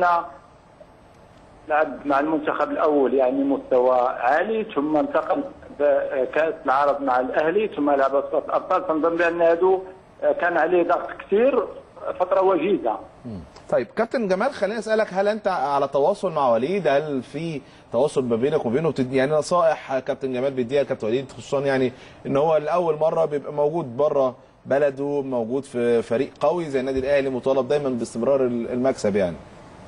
لعب مع المنتخب الاول يعني مستوى عالي ثم انتقل بكاس العرب مع الاهلي ثم لعب عصبه الابطال فنظن بان هذا كان عليه ضغط كثير فتره وجيزه طيب كابتن جمال خليني اسالك هل انت على تواصل مع وليد هل في تواصل ما بينك وبينه بتد- يعني نصائح كابتن جمال بيديها كابتن وليد خصوصا يعني ان هو لاول مره بيبقى موجود بره بلده موجود في فريق قوي زي النادي الاهلي مطالب دايما باستمرار المكسب يعني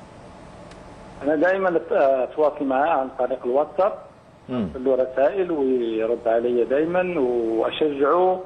انا دائما اتواصل معاه عن طريق الواتساب مم. ارسل له رسائل ويرد علي دائما واشجعه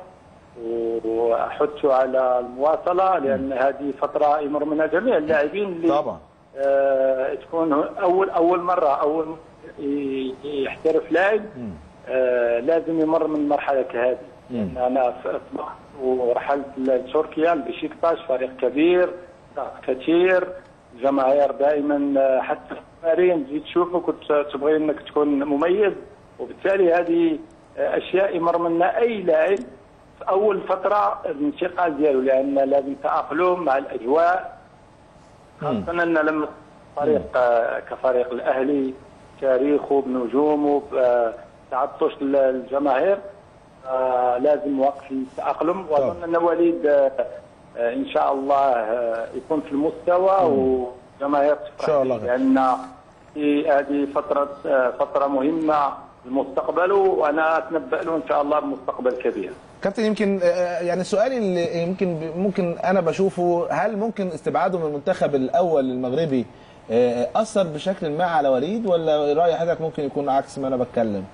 واحثه على المواصله لان هذه فتره يمر منها جميع اللاعبين اللي طبعا آه تكون اول اول مره اول م- ي- يحترف لاعب آه لازم يمر من مرحله كهذه لان انا ف- أصبحت ورحلت لتركيا لبشكتاش فريق كبير ضغط كثير جماهير دائما آه، حتى في التمارين تجي تشوفه كنت تبغي انك تكون مميز وبالتالي هذه آه، اشياء يمر منها اي لاعب في اول فتره الانتقال ديالو لان لازم تاقلم مع الاجواء خاصة أن لما فريق آه، كفريق الأهلي تاريخه بنجومه بتعطش الجماهير آه، لازم وقت التأقلم وأظن أن وليد آه، آه، إن شاء الله آه، يكون في المستوى وجماهير تفرح إن شاء الله. به. لأن في هذه فترة آه، فترة مهمة للمستقبل وأنا أتنبأ له إن شاء الله بمستقبل كبير كابتن يمكن آه، يعني السؤال اللي يمكن ممكن انا بشوفه هل ممكن استبعاده من المنتخب الاول المغربي آه، اثر بشكل ما على وليد ولا راي حضرتك ممكن يكون عكس ما انا بتكلم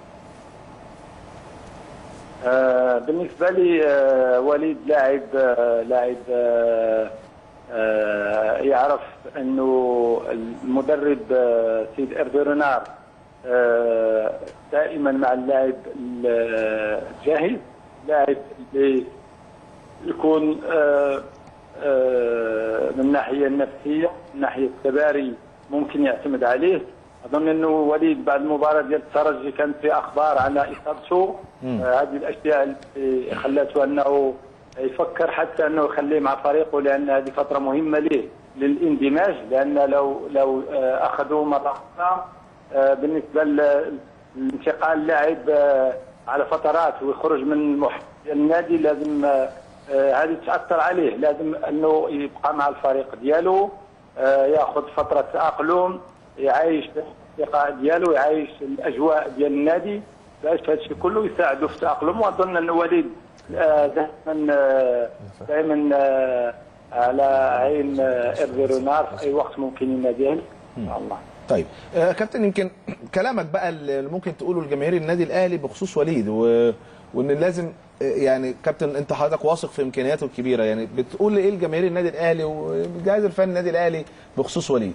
آه، بالنسبة لي آه، وليد لاعب آه، لاعب آه، آه، يعرف انه المدرب آه، سيد ايرفي رونار آه، دائما مع اللاعب الجاهز لاعب اللي يكون آه، آه، من الناحيه النفسيه من الناحيه التباري ممكن يعتمد عليه اظن انه وليد بعد المباراه ديال الترجي كانت في اخبار على اصابته آه، هذه الاشياء اللي خلاته انه يفكر حتى انه يخليه مع فريقه لان هذه فتره مهمه ليه للاندماج لان لو لو آه، اخذوه مره اخرى آه، بالنسبه ل- لانتقال لاعب آه، على فترات ويخرج من محيط النادي لازم آه، آه، هذه تاثر عليه لازم انه يبقى مع الفريق ديالو آه، ياخذ فتره تاقلم يعيش الاصدقاء ديالو يعيش الاجواء ديال النادي باش هذا الشيء كله يساعده في التاقلم واظن ان وليد آه، دائما آه، دائما آه، على عين آه، ايرفي رونار في اي وقت ممكن يناديه ان شاء الله طيب آه كابتن يمكن كلامك بقى اللي ممكن تقوله لجماهير النادي الاهلي بخصوص وليد و... وان لازم آه، يعني كابتن انت حضرتك واثق في امكانياته الكبيره يعني بتقول ايه لجماهير النادي الاهلي والجهاز الفني النادي الاهلي بخصوص وليد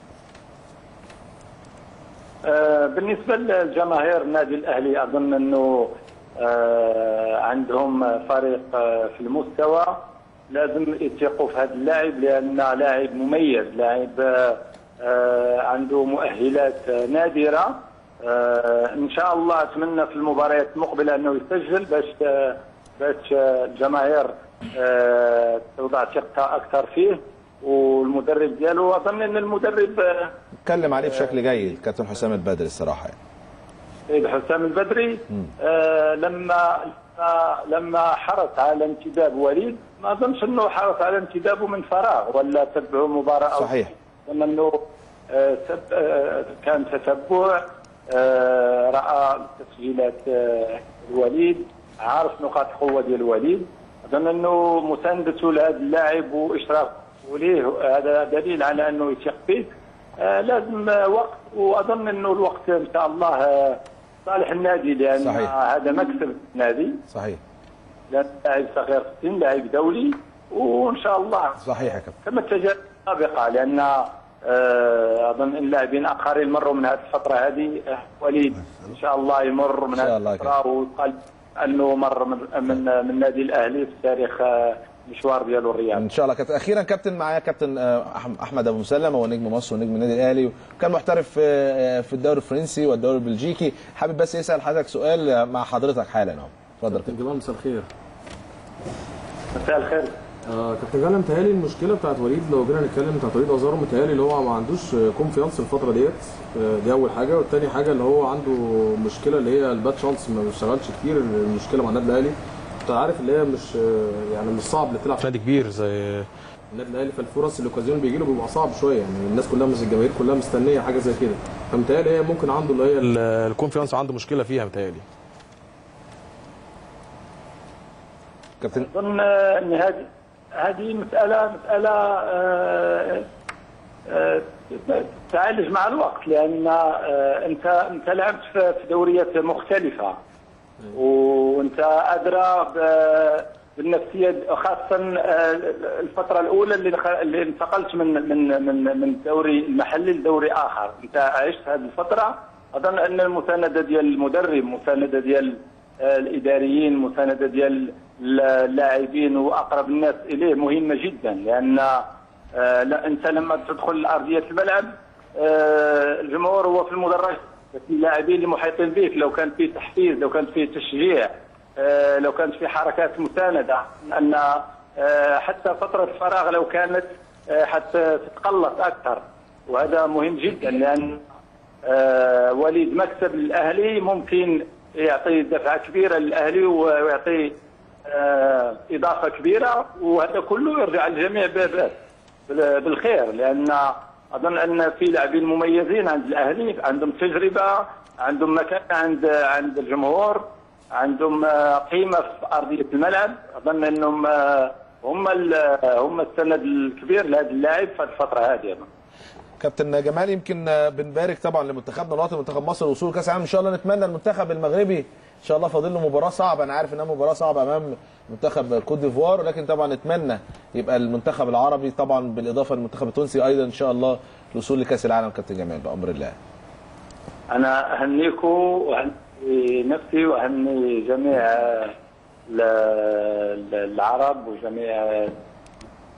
آه، بالنسبة لجماهير النادي الأهلي أظن أنه آه، عندهم فريق آه، في المستوى لازم يثقوا في هذا اللاعب لأنه لاعب مميز لاعب آه، آه، عنده مؤهلات آه، نادرة آه، إن شاء الله أتمنى في المباريات المقبلة أنه يسجل باش آه، باش آه، الجماهير آه، توضع ثقتها أكثر فيه والمدرب ديالو أظن أن المدرب آه، اتكلم عليه بشكل جيد كابتن حسام البدري الصراحه يعني. سيد حسام البدري آه لما لما- لما حرص على انتداب وليد ما اظنش انه حرص على انتدابه من فراغ ولا تبعه مباراه أو صحيح. اظن انه آه تب- آه كان تتبع آه راى تسجيلات آه الوليد عارف نقاط القوه ديال الوليد اظن انه مساندته لهذا اللاعب واشرافه ليه هذا دليل على انه يثق فيه آه لازم آه، وقت واظن انه الوقت ان شاء الله آه، صالح النادي لان صحيح. هذا مكسب النادي صحيح لان لاعب صغير في السن لاعب دولي وان شاء الله صحيح يا كابتن كما التجارب السابقه لان آه، اظن ان اللاعبين اخرين مروا من هذه الفتره هذه آه، وليد ان شاء الله يمر من إن شاء هذه الله الفتره ويقال انه مر من من من النادي الاهلي في تاريخ آه، المشوار ديالو الرياضي ان شاء الله كابتن اخيرا كابتن معايا كابتن آه، أح- احمد ابو مسلم هو نجم مصر ونجم النادي الاهلي وكان محترف آه، في الدوري الفرنسي والدوري البلجيكي حابب بس يسال حضرتك سؤال آه، مع حضرتك حالا اهو اتفضل كابتن جمال مساء الخير مساء الخير آه كابتن جمال متهيألي المشكله بتاعت وليد لو جينا نتكلم بتاعت وليد ازارو متهيألي اللي هو ما عندوش كونفيانس الفتره ديت آه، دي اول حاجه والتاني حاجه اللي هو عنده مشكله اللي هي الباد شانس ما بيشتغلش كتير المشكله مع النادي الاهلي انت عارف اللي هي مش آه، يعني مش صعب اللي تلعب في نادي كبير زي النادي الاهلي فالفرص الاوكازيون بيجي له بيبقى صعب شويه يعني الناس كلها مش الجماهير كلها مستنيه حاجه زي كده فمتهيألي هي ممكن عنده اللي هي ال- الكونفيونس عنده مشكله فيها متهيألي كابتن اظن ان هذه هذه مساله مساله آه، آه، تعالج مع الوقت لان آه، انت انت لعبت في في دوريات مختلفه وانت ادرى ب- بالنفسيه خاصه آه، الفتره الاولى اللي دخل- اللي انتقلت من من من من الدوري المحلي لدوري اخر انت عشت هذه الفتره اظن ان المسانده ديال المدرب مسانده ديال آه، الاداريين مسانده ديال اللاعبين واقرب الناس اليه مهمه جدا لان آه، لا انت لما تدخل لارضيه الملعب آه، الجمهور هو في المدرج بس اللاعبين اللي محيطين بك لو كان في تحفيز لو كان في تشجيع آه، لو كانت في حركات مسانده ان آه، حتى فتره الفراغ لو كانت آه، حتى تتقلص اكثر وهذا مهم جدا لان آه، وليد مكسب للاهلي ممكن يعطي دفعه كبيره للاهلي ويعطي آه، اضافه كبيره وهذا كله يرجع للجميع ب- ب- بالخير لان اظن ان في لاعبين مميزين عند الاهلي عندهم تجربه عندهم مكانه عند عند الجمهور عندهم آه، قيمه في ارضيه الملعب اظن انهم آه، هم ال- هم السند الكبير لهذا اللاعب في الفتره هذه كابتن جمال يمكن آه، بنبارك طبعا لمنتخبنا الوطني منتخب مصر وصول كاس العالم ان شاء الله نتمنى المنتخب المغربي ان شاء الله فاضل له مباراه صعبه انا عارف انها مباراه صعبه امام منتخب كوت ديفوار لكن طبعا نتمنى يبقى المنتخب العربي طبعا بالاضافه للمنتخب التونسي ايضا ان شاء الله الوصول لكاس العالم كابتن جمال بامر الله انا اهنيكم واهني نفسي واهني جميع ال- ال- العرب وجميع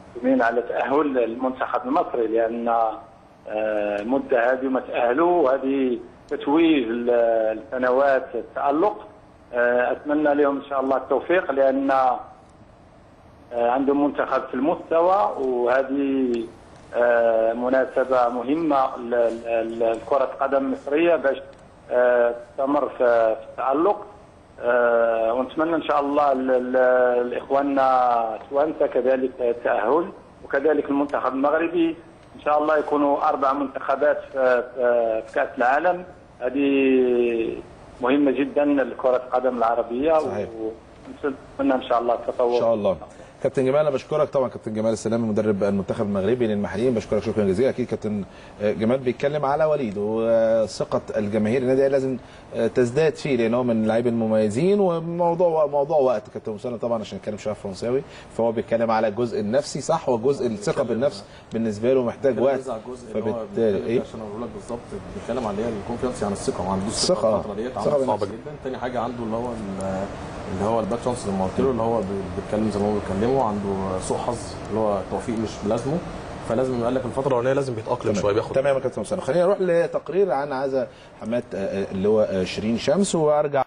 مقدمين على تاهل المنتخب المصري لان آه، المده هذه ما تاهلوا وهذه تتويج ال- السنوات التالق آه، اتمنى لهم ان شاء الله التوفيق لان آه، عندهم منتخب في المستوى وهذه آه، مناسبة مهمة ل- ل- ل- لكرة القدم المصرية باش آه، تستمر في في التألق آه، ونتمنى إن شاء الله ل- ل- لإخواننا التوانسة كذلك التأهل وكذلك المنتخب المغربي إن شاء الله يكونوا أربع منتخبات في في- في كأس العالم هذه مهمة جدا لكرة القدم العربية صحيح. ونتمنى إن شاء الله التطور ان شاء الله كابتن جمال انا بشكرك طبعا كابتن جمال السلامي مدرب المنتخب المغربي للمحليين بشكرك شكرا جزيلا اكيد كابتن جمال بيتكلم على وليد وثقه الجماهير النادي الأهلي لازم تزداد فيه لان هو من اللاعبين المميزين وموضوع موضوع وقت كابتن مسلم طبعا عشان يتكلم شويه فرنساوي فهو بيتكلم على الجزء النفسي صح وجزء الثقه بالنفس بالنسبه له محتاج وقت بيرجع الجزء اللي هو فبالتالي بيتكلم ايه عشان اقول لك بالظبط بيتكلم على اللي هي الكونفيدنس يعني الثقه ما عندوش الثقة، ثقه الفتره ديت ثقة عنده صعبه بالنفس. جدا تاني حاجه عنده اللي هو ال- اللي هو الباك شانس زي ما قلت له اللي هو بي- بيتكلم زي ما هو بيتكلموا عنده سوء حظ اللي هو توفيق مش بلازمه فلازم قال لك الفتره الاولانيه لازم بيتاقلم شويه بياخد تمام يا كابتن مسلم خلينا نروح لتقرير عن عزا حماد آه، آه، اللي هو آه، شيرين شمس وارجع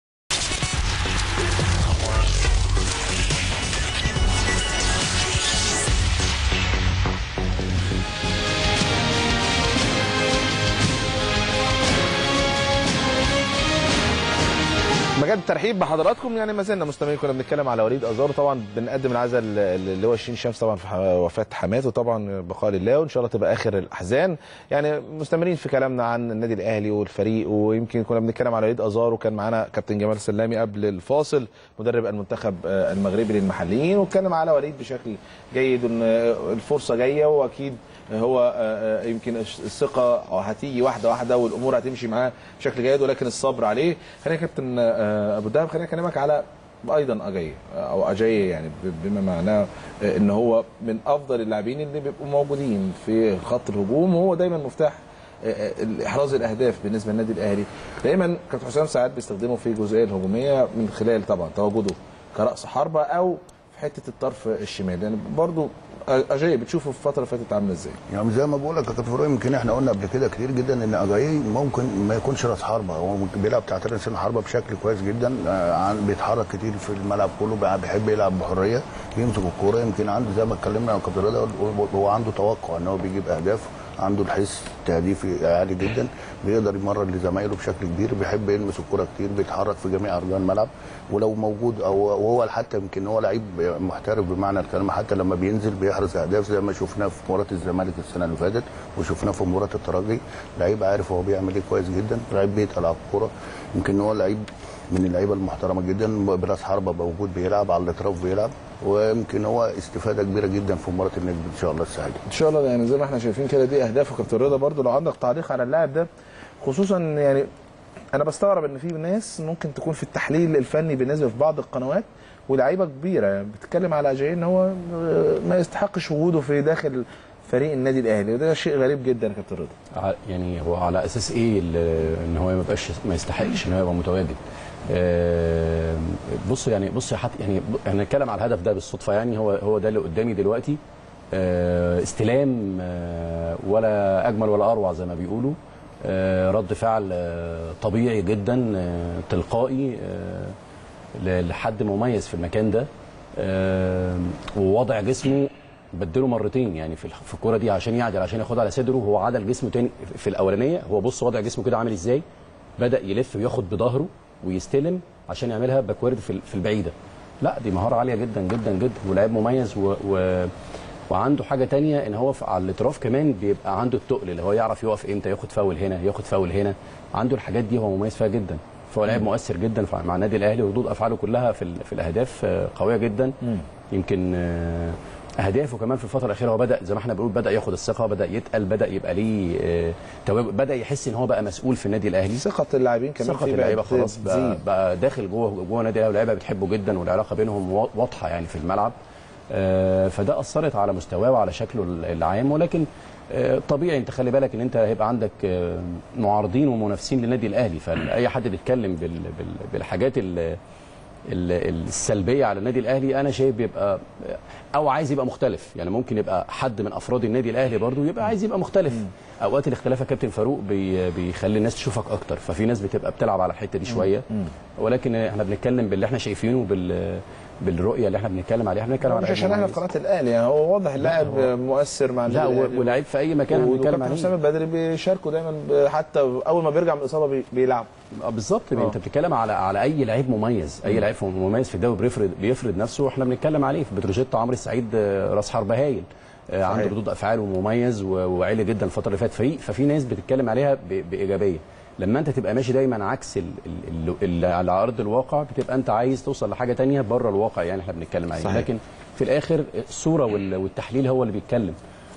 مجال الترحيب بحضراتكم يعني ما زلنا مستمرين كنا بنتكلم على وليد ازار طبعا بنقدم العزاء اللي هو شيرين شمس طبعا في ح- وفاه حماته طبعا بقاء لله وان شاء الله تبقى اخر الاحزان يعني مستمرين في كلامنا عن النادي الاهلي والفريق ويمكن كنا بنتكلم على وليد ازار وكان معانا كابتن جمال سلامي قبل الفاصل مدرب المنتخب آه، المغربي للمحليين واتكلم على وليد بشكل جيد ان آه، الفرصه جايه واكيد هو آه، آه، يمكن الثقه هتيجي واحده واحده والامور هتمشي معاه بشكل جيد ولكن الصبر عليه خلينا يا كابتن آه، ابو دهب خلينا اكلمك على ايضا اجاي او اجاي يعني ب- بما معناه آه، ان هو من افضل اللاعبين اللي بيبقوا موجودين في خط الهجوم وهو دايما مفتاح آه، آه، احراز الاهداف بالنسبه للنادي الاهلي دايما كابتن حسام ساعات بيستخدمه في الجزئيه الهجوميه من خلال طبعا تواجده كراس حربه او في حته الطرف الشمال يعني برضو اجاي بتشوفه في الفتره اللي فاتت عامله ازاي يعني زي ما بقول لك يا كابتن فاروق يمكن احنا قلنا قبل كده كتير جدا ان اجايي ممكن ما يكونش راس حربه هو ممكن بيلعب تحت راس الحربه بشكل كويس جدا آه، عن- بيتحرك كتير في الملعب كله بقى بيحب يلعب بحريه يمسك الكوره يمكن عنده زي ما اتكلمنا يا كابتن رضا هو- هو عنده توقع ان هو بيجيب اهداف عنده الحس التهديفي عالي جدا بيقدر يمرر لزمايله بشكل كبير بيحب يلمس الكوره كتير بيتحرك في جميع ارجاء الملعب ولو موجود او وهو حتى يمكن هو لعيب محترف بمعنى الكلمه حتى لما بينزل بيحرز اهداف زي ما شفناه في مباراه الزمالك السنه اللي فاتت وشفناه في مباراه الترجي لعيب عارف هو بيعمل ايه كويس جدا لعيب بيتقل على الكوره يمكن هو لعيب من اللعيبه المحترمه جدا براس حربه موجود بيلعب على الاطراف بيلعب ويمكن هو استفاده كبيره جدا في مباراه النجم ان شاء الله السعيده ان شاء الله يعني زي ما احنا شايفين كده دي اهداف وكابتن رضا برضو لو عندك تعليق على اللاعب ده خصوصا يعني انا بستغرب ان في ناس ممكن تكون في التحليل الفني بالنسبه في بعض القنوات ولاعيبه كبيره يعني بتتكلم على اجاي ان هو آه، ما يستحقش وجوده في داخل فريق النادي الاهلي وده شيء غريب جدا يا كابتن رضا ع- يعني هو على اساس ايه ال- ان هو ما يبقاش ما يستحقش ان هو يبقى متواجد آه، بص يعني بص حتى يعني ب- احنا نتكلم على الهدف ده بالصدفه يعني هو هو ده اللي قدامي دلوقتي آه، استلام آه، ولا اجمل ولا اروع زي ما بيقولوا آه، رد فعل آه، طبيعي جدا آه، تلقائي آه، ل- لحد مميز في المكان ده آه، ووضع جسمه بدله مرتين يعني في الح- في الكوره دي عشان يعدل عشان ياخدها على صدره هو عدل جسمه تاني في الاولانيه هو بص وضع جسمه كده عامل ازاي بدا يلف وياخد بظهره ويستلم عشان يعملها باكورد في ال- في البعيده لا دي مهاره عاليه جدا جدا جدا ولاعيب مميز و, و وعنده حاجه تانية ان هو في- على الاطراف كمان بيبقى عنده التقل اللي هو يعرف يقف امتى ياخد فاول هنا ياخد فاول هنا عنده الحاجات دي هو مميز فيها جدا فهو لاعب مؤثر جدا في- مع النادي الاهلي وردود افعاله كلها في, ال- في الاهداف آه، قويه جدا يمكن آه، اهدافه كمان في الفتره الاخيره هو بدا زي ما احنا بنقول بدا ياخد الثقه بدا يتقل بدا يبقى ليه آه، تواجد بدا يحس ان هو بقى مسؤول في النادي الاهلي ثقه اللاعبين كمان ثقه فيه اللعيبه بقت خلاص بقى, بتزيد. بقى داخل جوه جوه نادي الاهلي واللعيبه بتحبه جدا والعلاقه بينهم وا- واضحه يعني في الملعب آه، فده اثرت على مستواه وعلى شكله العام ولكن آه، طبيعي انت خلي بالك ان انت هيبقى عندك آه، معارضين ومنافسين للنادي الاهلي فاي حد بيتكلم بال- بال- بالحاجات ال- ال- السلبيه على النادي الاهلي انا شايف بيبقى او عايز يبقى مختلف يعني ممكن يبقى حد من افراد النادي الاهلي برضو يبقى عايز يبقى مختلف اوقات الاختلاف يا كابتن فاروق بي بيخلي الناس تشوفك اكتر ففي ناس بتبقى بتلعب على الحته دي شويه ولكن احنا بنتكلم باللي احنا شايفينه بال بالرؤيه اللي احنا بنتكلم عليها احنا بنتكلم على مش لعيب عشان احنا في مميز. قناه الاهلي يعني هو واضح اللاعب مؤثر مع لا النادي و- الأهلي. ولاعيب في اي مكان احنا بنتكلم وكابتن حسام عليه البدري بيشاركوا دايما ب- حتى اول ما بيرجع من الاصابه بي- بيلعب آه، بالظبط انت بتتكلم على على اي لعيب مميز اي لعيب مميز في الدوري بيفرض بيفرض نفسه احنا بنتكلم عليه في بتروجيت عمرو السعيد آه، راس حربه هايل آه، عنده صحيح. ردود افعال ومميز و- وعالي جدا الفتره اللي فاتت ففي ففي ناس بتتكلم عليها ب- بايجابيه لما انت تبقى ماشي دايما عكس ال- ال- ال- اللي على ارض الواقع بتبقى انت عايز توصل لحاجه تانية بره الواقع يعني احنا بنتكلم عليه صحيح. لكن في الاخر الصوره وال- والتحليل هو اللي بيتكلم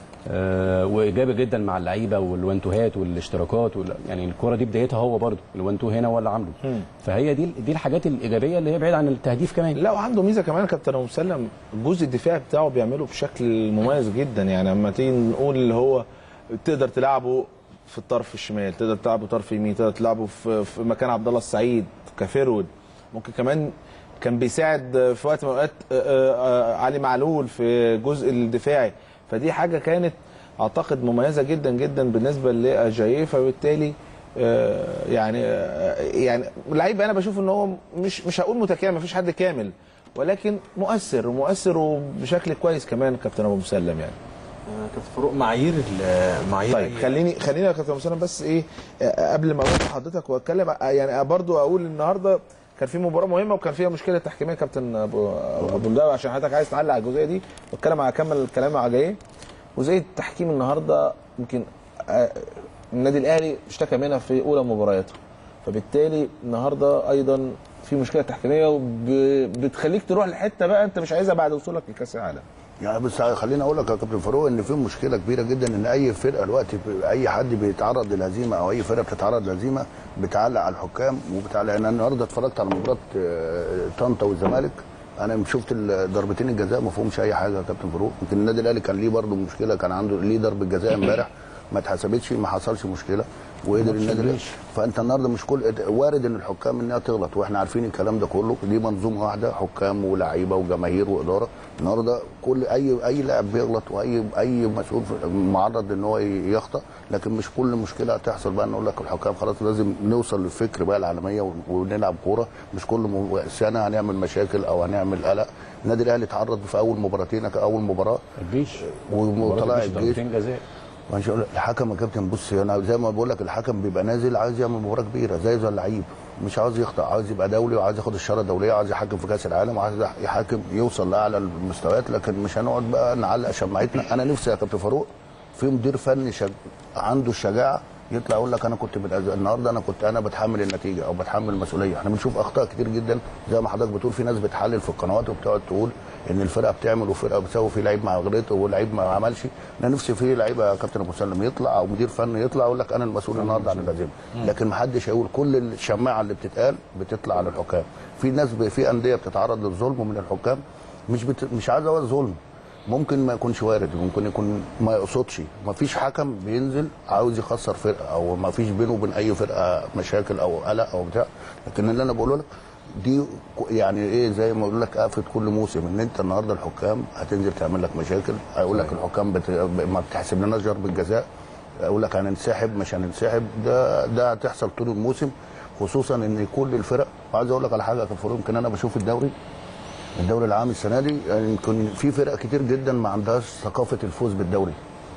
آه، وايجابي جدا مع اللعيبه والوانتوهات والاشتراكات وال... يعني الكره دي بدايتها هو برضو الوانتو هنا هو اللي عامله فهي دي دي الحاجات الايجابيه اللي هي بعيد عن التهديف كمان لا وعنده ميزه كمان كابتن ابو مسلم الجزء الدفاعي بتاعه بيعمله بشكل مميز جدا يعني اما تيجي نقول اللي هو تقدر تلعبه في الطرف الشمال تقدر تلعبه طرف يمين تقدر تلعبه في, في مكان عبد الله السعيد كفيرود ممكن كمان كان بيساعد في وقت من الاوقات آه، آه، علي معلول في الجزء الدفاعي فدي حاجه كانت اعتقد مميزه جدا جدا بالنسبه لاجاييه فبالتالي آه، يعني آه، يعني لعيب انا بشوف ان هو مش مش هقول متكامل مفيش حد كامل ولكن مؤثر ومؤثر وبشكل كويس كمان كابتن ابو مسلم يعني آه، كابتن فاروق معايير ال- معايير طيب أي- خليني خليني يا كابتن مسلم بس ايه آه، قبل ما اقول لحضرتك واتكلم آه، يعني برضو اقول النهارده كان في مباراه مهمه وكان فيها مشكله تحكيميه كابتن ابو ابو الدهب عشان حضرتك عايز تعلق على الجزئيه دي واتكلم على اكمل الكلام مع جاي جزئيه التحكيم النهارده يمكن آه، النادي الاهلي اشتكى منها في اولى مبارياته فبالتالي النهارده ايضا في مشكله تحكيميه وبتخليك تروح لحته بقى انت مش عايزها بعد وصولك لكاس العالم يعني بس خليني اقول لك يا كابتن فاروق ان في مشكله كبيره جدا ان اي فرقه دلوقتي اي حد بيتعرض للهزيمه او اي فرقه بتتعرض للهزيمه بتعلق على الحكام وبتعلق انا النهارده اتفرجت على مباراه آه، طنطا والزمالك انا شفت ال- ضربتين الجزاء ما فيهمش اي حاجه يا كابتن فاروق يمكن النادي الاهلي كان ليه برضه مشكله كان عنده ليه ضربه جزاء امبارح ما اتحسبتش ما حصلش مشكله وقدر النادي الاهلي فانت النهارده مش كل وارد ان الحكام انها تغلط واحنا عارفين الكلام ده كله دي منظومه واحده حكام ولاعيبه وجماهير واداره النهارده كل اي اي لاعب بيغلط واي اي مسؤول في- معرض ان هو يخطا لكن مش كل مشكله هتحصل بقى نقول لك الحكام خلاص لازم نوصل للفكر بقى العالميه ون- ونلعب كوره مش كل م- سنه هنعمل مشاكل او هنعمل قلق النادي الاهلي اتعرض في اول مباراتين اول مباراه الجيش وطلع الجيش الجيش ضربتين جزاء مش هقول الحكم يا كابتن بص انا زي ما بقول لك الحكم بيبقى نازل عايز يعمل مباراه كبيره زي زي اللعيب مش عاوز يخطأ عاوز يبقى دولي وعاوز ياخد الشاره الدوليه وعاوز يحكم في كاس العالم وعاوز يحكم يوصل لاعلى المستويات لكن مش هنقعد بقى نعلق شماعتنا انا نفسي يا كابتن فاروق في مدير فني شج... عنده الشجاعه يطلع يقول لك انا كنت بتأذى النهارده انا كنت انا بتحمل النتيجه او بتحمل المسؤوليه احنا بنشوف اخطاء كتير جدا زي ما حضرتك بتقول في ناس بتحلل في القنوات وبتقعد تقول ان الفرقه بتعمل وفرقه بتسوي في لعيب ما غلط ولعيب ما عملش انا نفسي في لعيبه يا كابتن ابو مسلم يطلع او مدير فني يطلع يقول لك انا المسؤول النهارده عن الهزيمه لكن ما حدش هيقول كل الشماعه اللي بتتقال بتطلع على الحكام في ناس ب... في انديه بتتعرض للظلم من الحكام مش بت... مش عايز اقول ظلم ممكن ما يكونش وارد ممكن يكون ما يقصدش ما فيش حكم بينزل عاوز يخسر فرقه او ما فيش بينه وبين اي فرقه مشاكل او قلق او بتاع لكن اللي انا بقوله لك دي ك- يعني ايه زي ما اقول لك آفة كل موسم ان انت النهارده الحكام هتنزل تعمل لك مشاكل هيقول لك الحكام بت... ما بتحسب لناش ضربه جزاء اقول لك هننسحب مش هننسحب ده ده هتحصل طول الموسم خصوصا ان كل الفرق وعايز اقول لك على حاجه يا كابتن فاروق يمكن انا بشوف الدوري الدوري العام السنه دي يعني يمكن في فرق كتير جدا ما عندهاش ثقافه الفوز بالدوري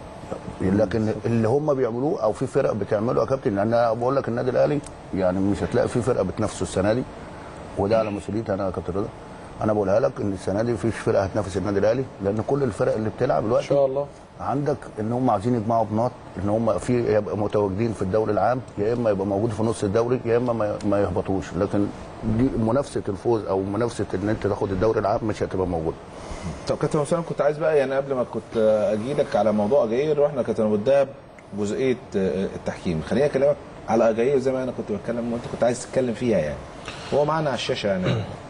لكن اللي هم بيعملوه او في فرق بتعمله يا كابتن لان انا بقول لك النادي الاهلي يعني مش هتلاقي في فرقه بتنافسه السنه دي وده على مسؤوليتي انا يا كابتن رضا انا بقولها لك ان السنه دي مفيش فرقه هتنافس النادي الاهلي لان كل الفرق اللي بتلعب ان دلوقتي شاء الله عندك ان هم عايزين يجمعوا بنقط ان هم في يبقى متواجدين في الدوري العام يا اما يبقى موجود في نص الدوري يا اما ما- ما يهبطوش لكن دي منافسه الفوز او منافسه ان انت تاخد الدوري العام مش هتبقى موجوده طب كابتن حسام كنت عايز بقى يعني قبل ما كنت اجي لك على موضوع اجاير واحنا كابتن ابو الدهب جزئيه آه، التحكيم خليني اكلمك على اجاير زي ما انا كنت بتكلم وانت كنت عايز تتكلم فيها يعني هو معانا على الشاشه يعني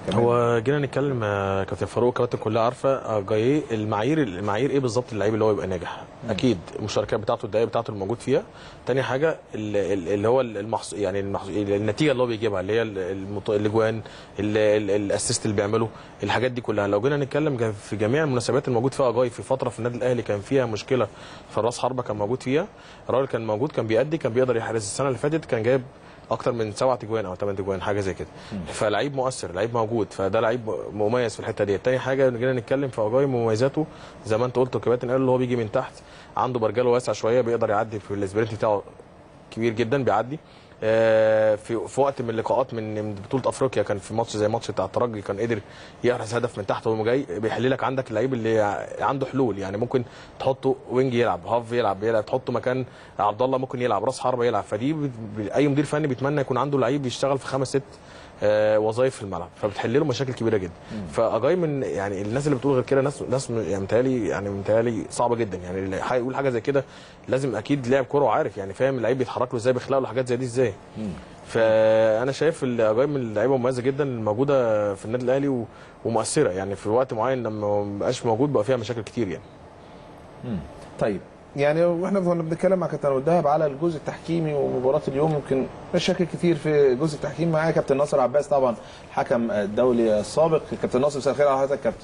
كمان. هو جينا نتكلم آه، كابتن فاروق كابتن كلها عارفه آه، جاي المعايير المعايير ايه بالظبط اللعيب اللي هو يبقى ناجح اكيد المشاركات بتاعته الدقائق بتاعته الموجود فيها تاني حاجه ال- ال- اللي هو المحص... يعني المحص... النتيجه اللي هو بيجيبها اللي هي ال- المط... الاجوان ال- ال- الاسيست اللي بيعمله الحاجات دي كلها لو جينا نتكلم جا- في جميع المناسبات الموجود فيها جاي في فتره في النادي الاهلي كان فيها مشكله في الراس حربه كان موجود فيها الراجل كان موجود كان بيأدي كان بيقدر يحرز السنه اللي فاتت كان جايب اكتر من سبعة اجوان او ثمان اجوان حاجه زي كده فلعيب مؤثر لعيب موجود فده لعيب مميز في الحته دي تاني حاجه جينا نتكلم في اجاي مميزاته زي ما انت قلت الكباتن قالوا اللي هو بيجي من تحت عنده برجله واسع شويه بيقدر يعدي في السبرنت بتاعه كبير جدا بيعدي آه، في في وقت من اللقاءات من من بطوله افريقيا كان في ماتش زي ماتش بتاع الترجي كان قدر يحرز هدف من تحت وهو جاي بيحل لك عندك اللعيب اللي عنده حلول يعني ممكن تحطه وينج يلعب هاف يلعب يلعب تحطه مكان عبد الله ممكن يلعب راس حربه يلعب فدي بت- ب- اي مدير فني بيتمنى يكون عنده لعيب يشتغل في خمس ست آه، وظائف في الملعب فبتحل له مشاكل كبيره جدا فاجاي من يعني الناس اللي بتقول غير كده ناس ناس م- يعني متهيألي يعني متهيألي صعبه جدا يعني اللي هيقول حاجه زي كده لازم اكيد لاعب كوره وعارف يعني فاهم اللعيب بيتحرك له ازاي بيخلق له حاجات زي دي ازاي فانا شايف الاجاي من اللعيبه المميزه جدا الموجوده في النادي الاهلي و- ومؤثره يعني في وقت معين لما ما بقاش موجود بقى فيها مشاكل كتير يعني طيب يعني واحنا كنا بنتكلم مع كابتن والدهب على الجزء التحكيمي ومباراه اليوم يمكن مشاكل كتير في جزء التحكيم معايا كابتن ناصر عباس طبعا الحكم الدولي السابق كابتن ناصر مساء الخير على حضرتك كابتن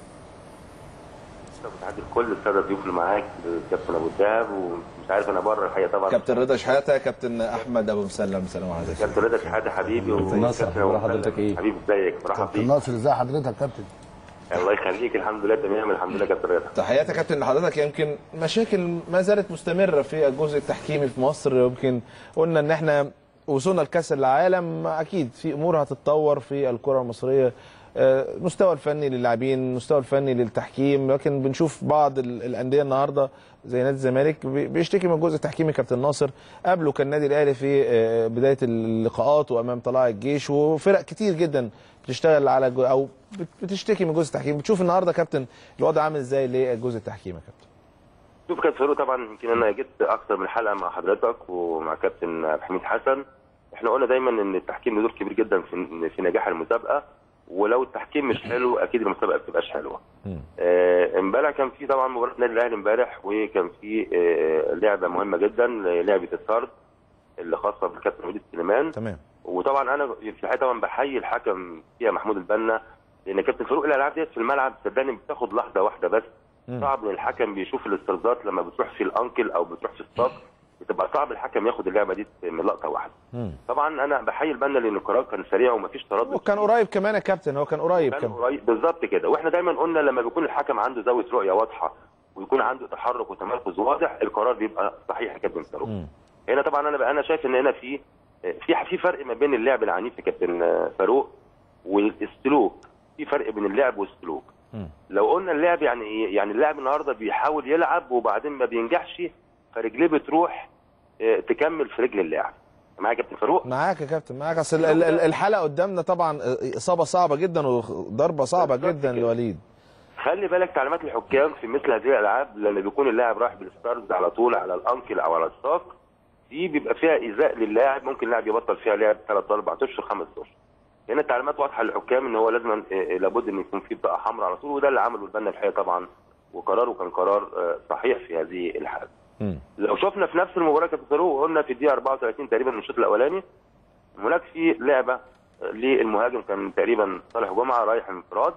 بتعدي كل الساده الضيوف اللي معاك كابتن ابو الدهب ومش عارف انا بره الحقيقه طبعا كابتن رضا شحاته كابتن احمد ابو مسلم سلام عليكم كابتن رضا شحاته حبيبي ناصر، وكابتن أبو أخبار حضرتك مسلم. إيه؟ حبيبي ازيك مرحبا كابتن بيك ناصر ازي حضرتك كابتن الله يخليك الحمد لله تمام الحمد لله كابتن رضا تحياتي يا كابتن لحضرتك يمكن مشاكل ما زالت مستمره في الجزء التحكيمي في مصر يمكن قلنا ان احنا وصلنا لكاس العالم اكيد في امور هتتطور في الكره المصريه آه، المستوى الفني للاعبين المستوى الفني للتحكيم لكن بنشوف بعض ال- الانديه النهارده زي نادي الزمالك بي- بيشتكي من الجزء التحكيمي كابتن ناصر قبله كان النادي الاهلي في آه، بدايه اللقاءات وامام طلائع الجيش وفرق كتير جدا بتشتغل على جو او بت- بتشتكي من جزء التحكيم بتشوف النهارده كابتن الوضع عامل ازاي للجزء التحكيمي يا كابتن شوف كابتن فاروق طبعا يمكن انا جيت اكثر من حلقه مع حضرتك ومع كابتن عبد الحميد حسن احنا قلنا دايما ان التحكيم له دور كبير جدا في في نجاح المسابقه ولو التحكيم مش حلو اكيد المسابقه ما بتبقاش حلوه. آه، امبارح كان في طبعا مباراه النادي الاهلي امبارح وكان في آه، لعبه مهمه جدا لعبه الطرد اللي خاصه بالكابتن وليد سليمان تمام وطبعا انا في الحقيقه طبعا بحيي الحكم فيها محمود البنا لان كابتن فاروق الالعاب ديت في الملعب صدقني بتاخد لحظه واحده بس صعب ان الحكم بيشوف الاسترداد لما بتروح في الانكل او بتروح في الساق بتبقى صعب الحكم ياخد اللعبه دي من لقطه واحده طبعا انا بحيي البنا لان القرار كان سريع ومفيش تردد وكان قريب كمان يا كابتن هو كان قريب كان كمان قريب بالظبط كده واحنا دايما قلنا لما بيكون الحكم عنده زاويه رؤيه واضحه ويكون عنده تحرك وتمركز واضح القرار بيبقى صحيح يا كابتن فاروق هنا طبعا انا بقى انا شايف ان هنا في في في فرق ما بين اللعب العنيف يا كابتن فاروق والسلوك في فرق بين اللعب والسلوك لو قلنا اللعب يعني ايه يعني اللاعب النهارده بيحاول يلعب وبعدين ما بينجحش فرجليه بتروح آه، تكمل في رجل اللاعب معايا يا كابتن فاروق معاك يا كابتن معاك اصل ال- ال- ال- الحلقه قدامنا طبعا اصابه صعبه جدا وضربه صعبه بالظبط جدا كده. لوليد خلي بالك تعليمات الحكام في مثل هذه الالعاب لما بيكون اللاعب رايح بالستارز على طول على الانكل او على الساق دي بيبقى فيها ايذاء للاعب ممكن اللاعب يبطل فيها لعب ثلاث اربع اشهر خمس اشهر هنا التعليمات واضحه للحكام ان هو لازم آه، آه، لابد ان يكون في بطاقه حمراء على طول وده اللي عمله البنا الحقيقه طبعا وقراره كان قرار آه، صحيح في هذه الحاله مم. لو شفنا في نفس المباراه كابتن فاروق قلنا في الدقيقه 34 تقريبا من الشوط الاولاني هناك في لعبه آه، للمهاجم كان تقريبا صالح جمعه رايح انفراد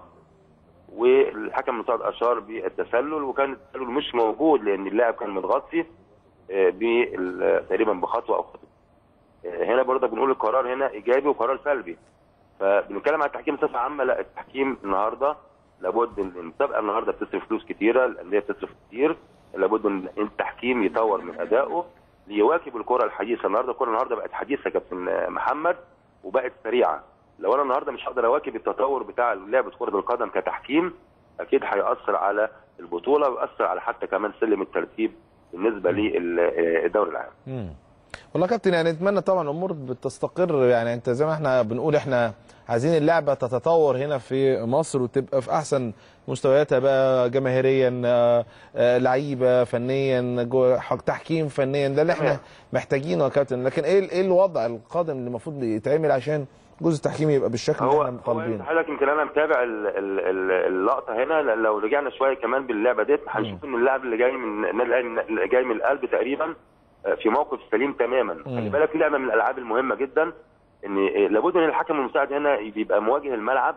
والحكم المساعد اشار بالتسلل وكان التسلل مش موجود لان اللاعب كان متغطي آه، بال- تقريبا بخطوه او خطوه آه، هنا برضه بنقول القرار هنا ايجابي وقرار سلبي فبنتكلم عن التحكيم بصفه عامه لا التحكيم النهارده لابد ان المسابقه النهارده بتصرف فلوس كتيره الانديه بتصرف كتير لابد ان التحكيم يطور من ادائه ليواكب الكره الحديثه النهارده الكره النهارده بقت حديثه يا كابتن آه، محمد وبقت سريعه لو انا النهارده مش هقدر اواكب التطور بتاع لعبه كره القدم كتحكيم اكيد هياثر على البطوله ويأثر على حتى كمان سلم الترتيب بالنسبه للدوري العام مم. والله يا كابتن يعني نتمنى طبعا الامور بتستقر يعني انت زي ما احنا بنقول احنا عايزين اللعبه تتطور هنا في مصر وتبقى في احسن مستوياتها بقى جماهيريا آه، آه، لعيبه فنيا جو- حق- تحكيم فنيا ده اللي احنا تمام. محتاجينه يا كابتن لكن ايه ايه الوضع القادم اللي المفروض يتعمل عشان الجزء التحكيمي يبقى بالشكل اللي هو احنا هو انت طالبينه حضرتك يمكن انا متابع ال- ال- ال- اللقطه هنا ل- لو رجعنا شويه كمان باللعبه ديت هنشوف ان اللاعب اللي جاي من النادي الاهلي اللي جاي من القلب تقريبا آه، في موقف سليم تماما خلي بالك دي لعبه من الالعاب المهمه جدا ان آه، لابد ان الحكم المساعد هنا بيبقى مواجه الملعب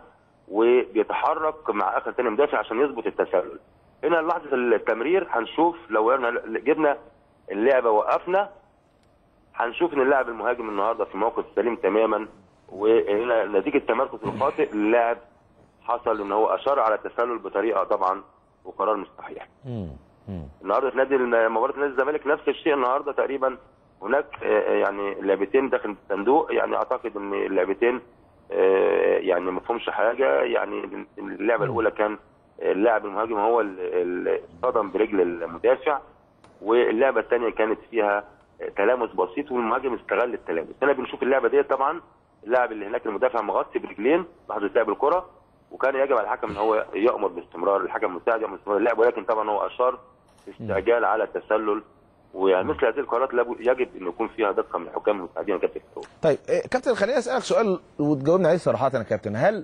وبيتحرك مع اخر ثاني مدافع عشان يظبط التسلل هنا لحظه التمرير هنشوف لو احنا جبنا اللعبه وقفنا هنشوف ان اللاعب المهاجم النهارده في موقف سليم تماما وهنا نتيجه تمركز الخاطئ اللاعب حصل ان هو اشار على التسلل بطريقه طبعا وقرار مش صحيح. النهارده في نادي مباراه نادي الزمالك نفس الشيء النهارده تقريبا هناك آه، يعني لعبتين داخل الصندوق يعني اعتقد ان اللعبتين آه، يعني ما فيهمش حاجه يعني اللعبه الاولى كان اللاعب المهاجم هو اللي اصطدم برجل المدافع واللعبه الثانيه كانت فيها تلامس بسيط والمهاجم استغل التلامس هنا بنشوف اللعبه دي طبعا اللاعب اللي هناك المدافع مغطي برجلين لحظه لعب الكره وكان يجب على الحكم ان هو يامر باستمرار الحكم المساعد يامر باستمرار اللعب ولكن طبعا هو اشار استعجال على التسلل ومثل هذه القرارات لابد- يجب ان يكون فيها دقه من الحكام المساعدين يا كابتن فاروق. طيب إيه، كابتن خليني اسالك سؤال وتجاوبني عليه صراحه يا كابتن هل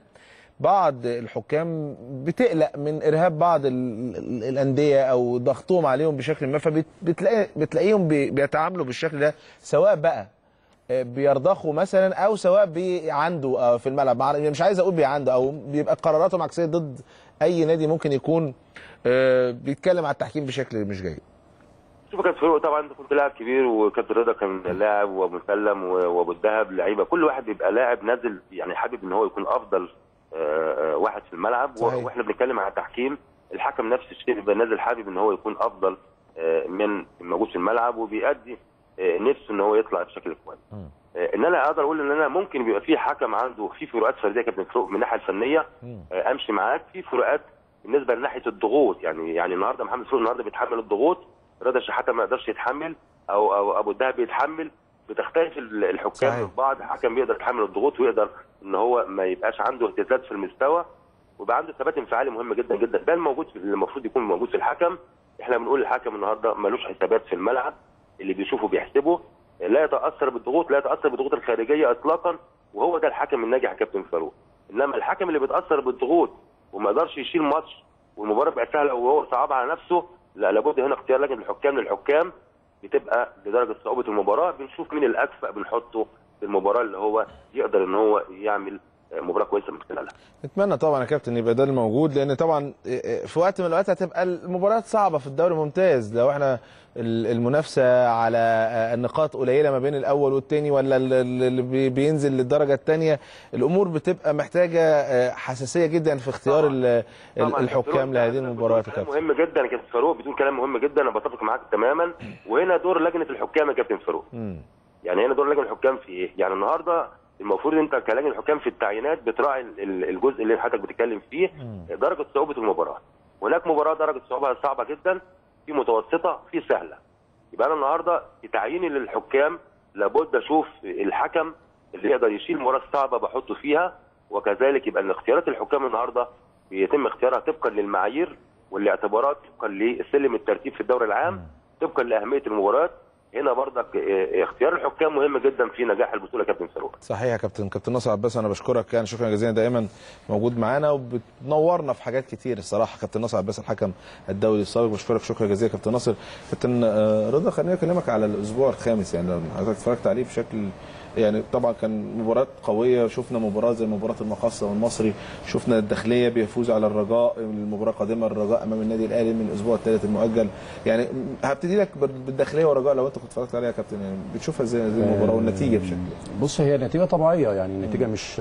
بعض الحكام بتقلق من ارهاب بعض ال- ال- الانديه او ضغطهم عليهم بشكل ما فبتلاقي بتلاقيهم بي- بيتعاملوا بالشكل ده سواء بقى آه، بيرضخوا مثلا او سواء بيعندوا آه، في الملعب مع- مش عايز اقول بيعندوا او بيبقى قراراتهم عكسيه ضد اي نادي ممكن يكون آه، بيتكلم على التحكيم بشكل مش جيد شوف يا كابتن فاروق طبعا انت كنت لاعب كبير وكابتن رضا كان لاعب ومسلم و- وابو الدهب لعيبه كل واحد بيبقى لاعب نازل يعني حابب ان هو يكون افضل آه، آه، واحد في الملعب و- صحيح. واحنا بنتكلم على التحكيم الحكم نفس الشيء بيبقى نازل حابب ان هو يكون افضل آه، من الموجود في الملعب وبيأدي آه، نفسه ان هو يطلع بشكل كويس آه، ان انا اقدر اقول ان انا ممكن بيبقى في حكم عنده في فروقات فرديه كابتن فاروق من الناحيه الفنيه آه، امشي معاك في فروقات بالنسبه لناحيه الضغوط يعني يعني النهارده محمد فاروق النهارده بيتحمل الضغوط رضا شحاته ما يقدرش يتحمل او او ابو الدهب بيتحمل بتختلف ال- الحكام صحيح. من بعض حكم بيقدر يتحمل الضغوط ويقدر ان هو ما يبقاش عنده اهتزاز في المستوى ويبقى عنده ثبات انفعالي مهم جدا جدا ده الموجود في اللي المفروض يكون موجود في الحكم احنا بنقول الحكم النهارده ملوش حسابات في الملعب اللي بيشوفه بيحسبه لا يتاثر بالضغوط لا يتاثر بالضغوط الخارجيه اطلاقا وهو ده الحكم الناجح يا كابتن فاروق انما الحكم اللي بيتاثر بالضغوط وما يقدرش يشيل ماتش والمباراه بقت سهله وهو صعب على نفسه لا لابد هنا اختيار لجنه الحكام للحكام بتبقى بدرجه صعوبه المباراه بنشوف مين الاكفأ بنحطه في المباراه اللي هو يقدر ان هو يعمل مباراه كويسه من خلالها نتمنى طبعا يا كابتن يبقى ده الموجود لان طبعا في وقت من الاوقات هتبقى المباريات صعبه في الدوري الممتاز لو احنا ال- المنافسه على النقاط قليله ما بين الاول والثاني ولا ال- ال- اللي بي- بينزل للدرجه الثانيه الامور بتبقى محتاجه حساسيه جدا في اختيار طبعاً. ال- طبعاً الحكام كابتن لهذه فاروق، المباريات يا كلام كابتن مهم جدا يا كابتن فاروق بتقول كلام مهم جدا انا بتفق معاك تماما وهنا دور لجنه الحكام يا كابتن فاروق مم. يعني هنا دور لجنه الحكام في ايه؟ يعني النهارده المفروض انت كلجنه الحكام في التعيينات بتراعي ال- ال- الجزء اللي حضرتك بتتكلم فيه درجه صعوبه المباراه. هناك مباراه درجه صعوبتها صعبه جدا في متوسطه في سهله. يبقى انا النهارده في تعييني للحكام لابد اشوف الحكم اللي يقدر يشيل المباراه الصعبه بحطه فيها وكذلك يبقى ان اختيارات الحكام النهارده بيتم اختيارها طبقا للمعايير والاعتبارات طبقا لسلم الترتيب في الدوري العام طبقا لاهميه المباراه هنا برضك اه، اختيار الحكام مهم جدا في نجاح البطوله يا كابتن فاروق صحيح يا كابتن كابتن ناصر عباس انا بشكرك يعني شكرا جزيلا دائما موجود معانا وبتنورنا في حاجات كتير الصراحه كابتن ناصر عباس الحكم الدولي السابق بشكرك شكرا جزيلا كابتن ناصر كابتن آه، رضا خليني اكلمك على الاسبوع الخامس يعني لو حضرتك اتفرجت عليه بشكل يعني طبعا كان مباراة قوية شفنا مباراة زي مباراة المقصة والمصري شفنا الداخلية بيفوز على الرجاء المباراة القادمة الرجاء أمام النادي الأهلي من الأسبوع الثالث المؤجل يعني هبتدي لك بالداخلية والرجاء لو أنت كنت اتفرجت عليها يا كابتن يعني بتشوفها ازاي هذه المباراة والنتيجة بشكل بص هي نتيجه طبيعيه يعني النتيجه مش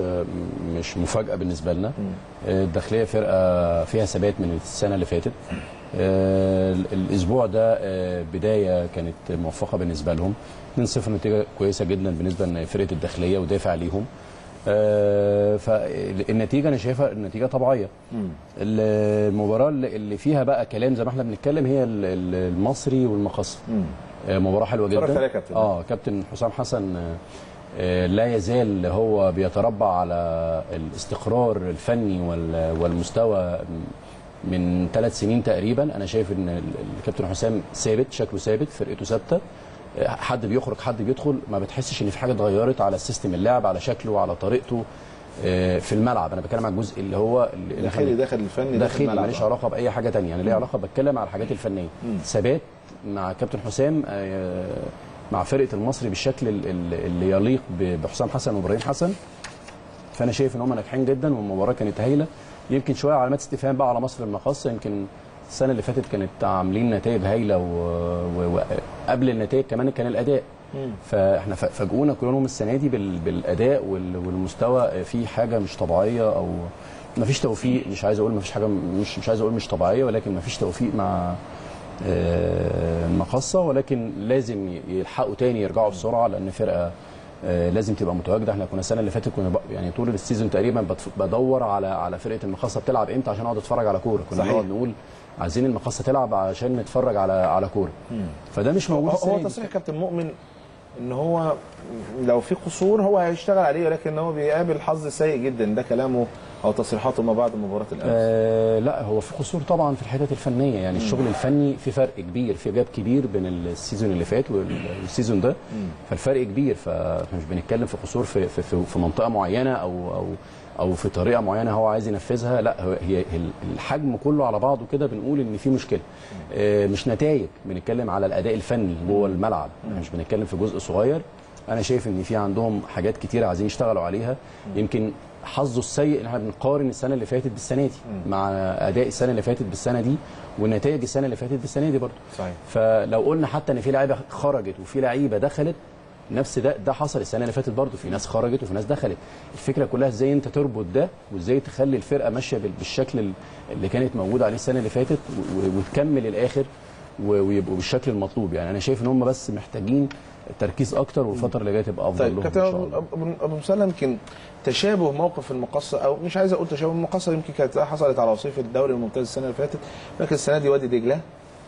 مش مفاجاه بالنسبه لنا الداخليه فرقه فيها ثبات من السنه اللي فاتت آه، الاسبوع ده آه، بدايه كانت موفقه بالنسبه لهم 2-0 نتيجه كويسه جدا بالنسبه لفرقه الداخليه ودافع ليهم آه، فالنتيجه انا شايفها النتيجه طبيعيه المباراه اللي اللي فيها بقى كلام زي ما احنا بنتكلم هي ال- ال- المصري والمقص آه، مباراه حلوه اتفرجت جدا عليها يا كابتن. اه كابتن حسام حسن آه، آه، لا يزال هو بيتربع على الاستقرار الفني وال- والمستوى من ثلاث سنين تقريبا انا شايف ان ال- الكابتن حسام ثابت شكله ثابت فرقته ثابته آه، حد بيخرج حد بيدخل ما بتحسش ان في حاجه اتغيرت على السيستم اللعب على شكله على طريقته آه، في الملعب انا بتكلم على الجزء اللي هو ال- داخلي داخل الفني داخلي الملعب. ماليش علاقه باي حاجه تانية انا ليا علاقه بتكلم على الحاجات الفنيه ثبات مع كابتن حسام آه، مع فرقه المصري بالشكل ال- ال- اللي يليق ب- بحسام حسن وابراهيم حسن فانا شايف ان هم ناجحين جدا والمباراه كانت هايله يمكن شويه علامات استفهام بقى على مصر المقاصه يمكن السنه اللي فاتت كانت عاملين نتائج هايله وقبل و... وقبل النتائج كمان كان الاداء فاحنا ف- فاجئونا كلهم السنه دي بال... بالاداء وال... والمستوى في حاجه مش طبيعيه او ما فيش توفيق مش عايز اقول ما فيش حاجه مش مش عايز اقول مش طبيعيه ولكن ما فيش توفيق مع آه، المقصه ولكن لازم ي- يلحقوا تاني يرجعوا بسرعه لان فرقه آه، لازم تبقى متواجده احنا كنا السنه اللي فاتت كنا بق- يعني طول السيزون تقريبا بتف- بدور على على فرقه المقصه بتلعب امتى عشان اقعد اتفرج على كوره كنا صحيح. نقعد نقول عايزين المقصه تلعب عشان نتفرج على على كوره فده مش موجود هو السنة هو دي. تصريح كابتن مؤمن ان هو لو في قصور هو هيشتغل عليه ولكن هو بيقابل حظ سيء جدا ده كلامه او تصريحاته ما بعد مباراه الامس آه لا هو في قصور طبعا في الحتت الفنيه يعني الشغل الفني في فرق كبير في جاب كبير بين السيزون اللي فات وال- والسيزون ده فالفرق كبير فاحنا مش بنتكلم في قصور في في, في, في منطقه معينه او او او في طريقه معينه هو عايز ينفذها لا هو- هي هي الحجم كله على بعضه كده بنقول ان في مشكله آه مش نتائج بنتكلم على الاداء الفني جوه الملعب احنا مش بنتكلم في جزء صغير انا شايف ان في عندهم حاجات كتيره عايزين يشتغلوا عليها يمكن حظه السيء ان احنا بنقارن السنه اللي فاتت بالسنه دي مع اداء السنه اللي فاتت بالسنه دي ونتائج السنه اللي فاتت بالسنه دي برضه صحيح. فلو قلنا حتى ان في لعيبه خرجت وفي لعيبه دخلت نفس ده ده حصل السنه اللي فاتت برضه في ناس خرجت وفي ناس دخلت الفكره كلها ازاي انت تربط ده وازاي تخلي الفرقه ماشيه بال- بالشكل ال- اللي كانت موجوده عليه السنه اللي فاتت و- و- وتكمل الاخر و- ويبقوا بالشكل المطلوب يعني انا شايف ان هم بس محتاجين تركيز اكتر والفتره اللي جايه تبقى افضل طيب لهم كابتن ان شاء ابو الله أبو- ابو مسلم يمكن تشابه موقف المقصه او مش عايز اقول تشابه المقصه يمكن كانت حصلت على وصيف الدوري الممتاز السنه اللي فاتت لكن السنه دي وادي دجله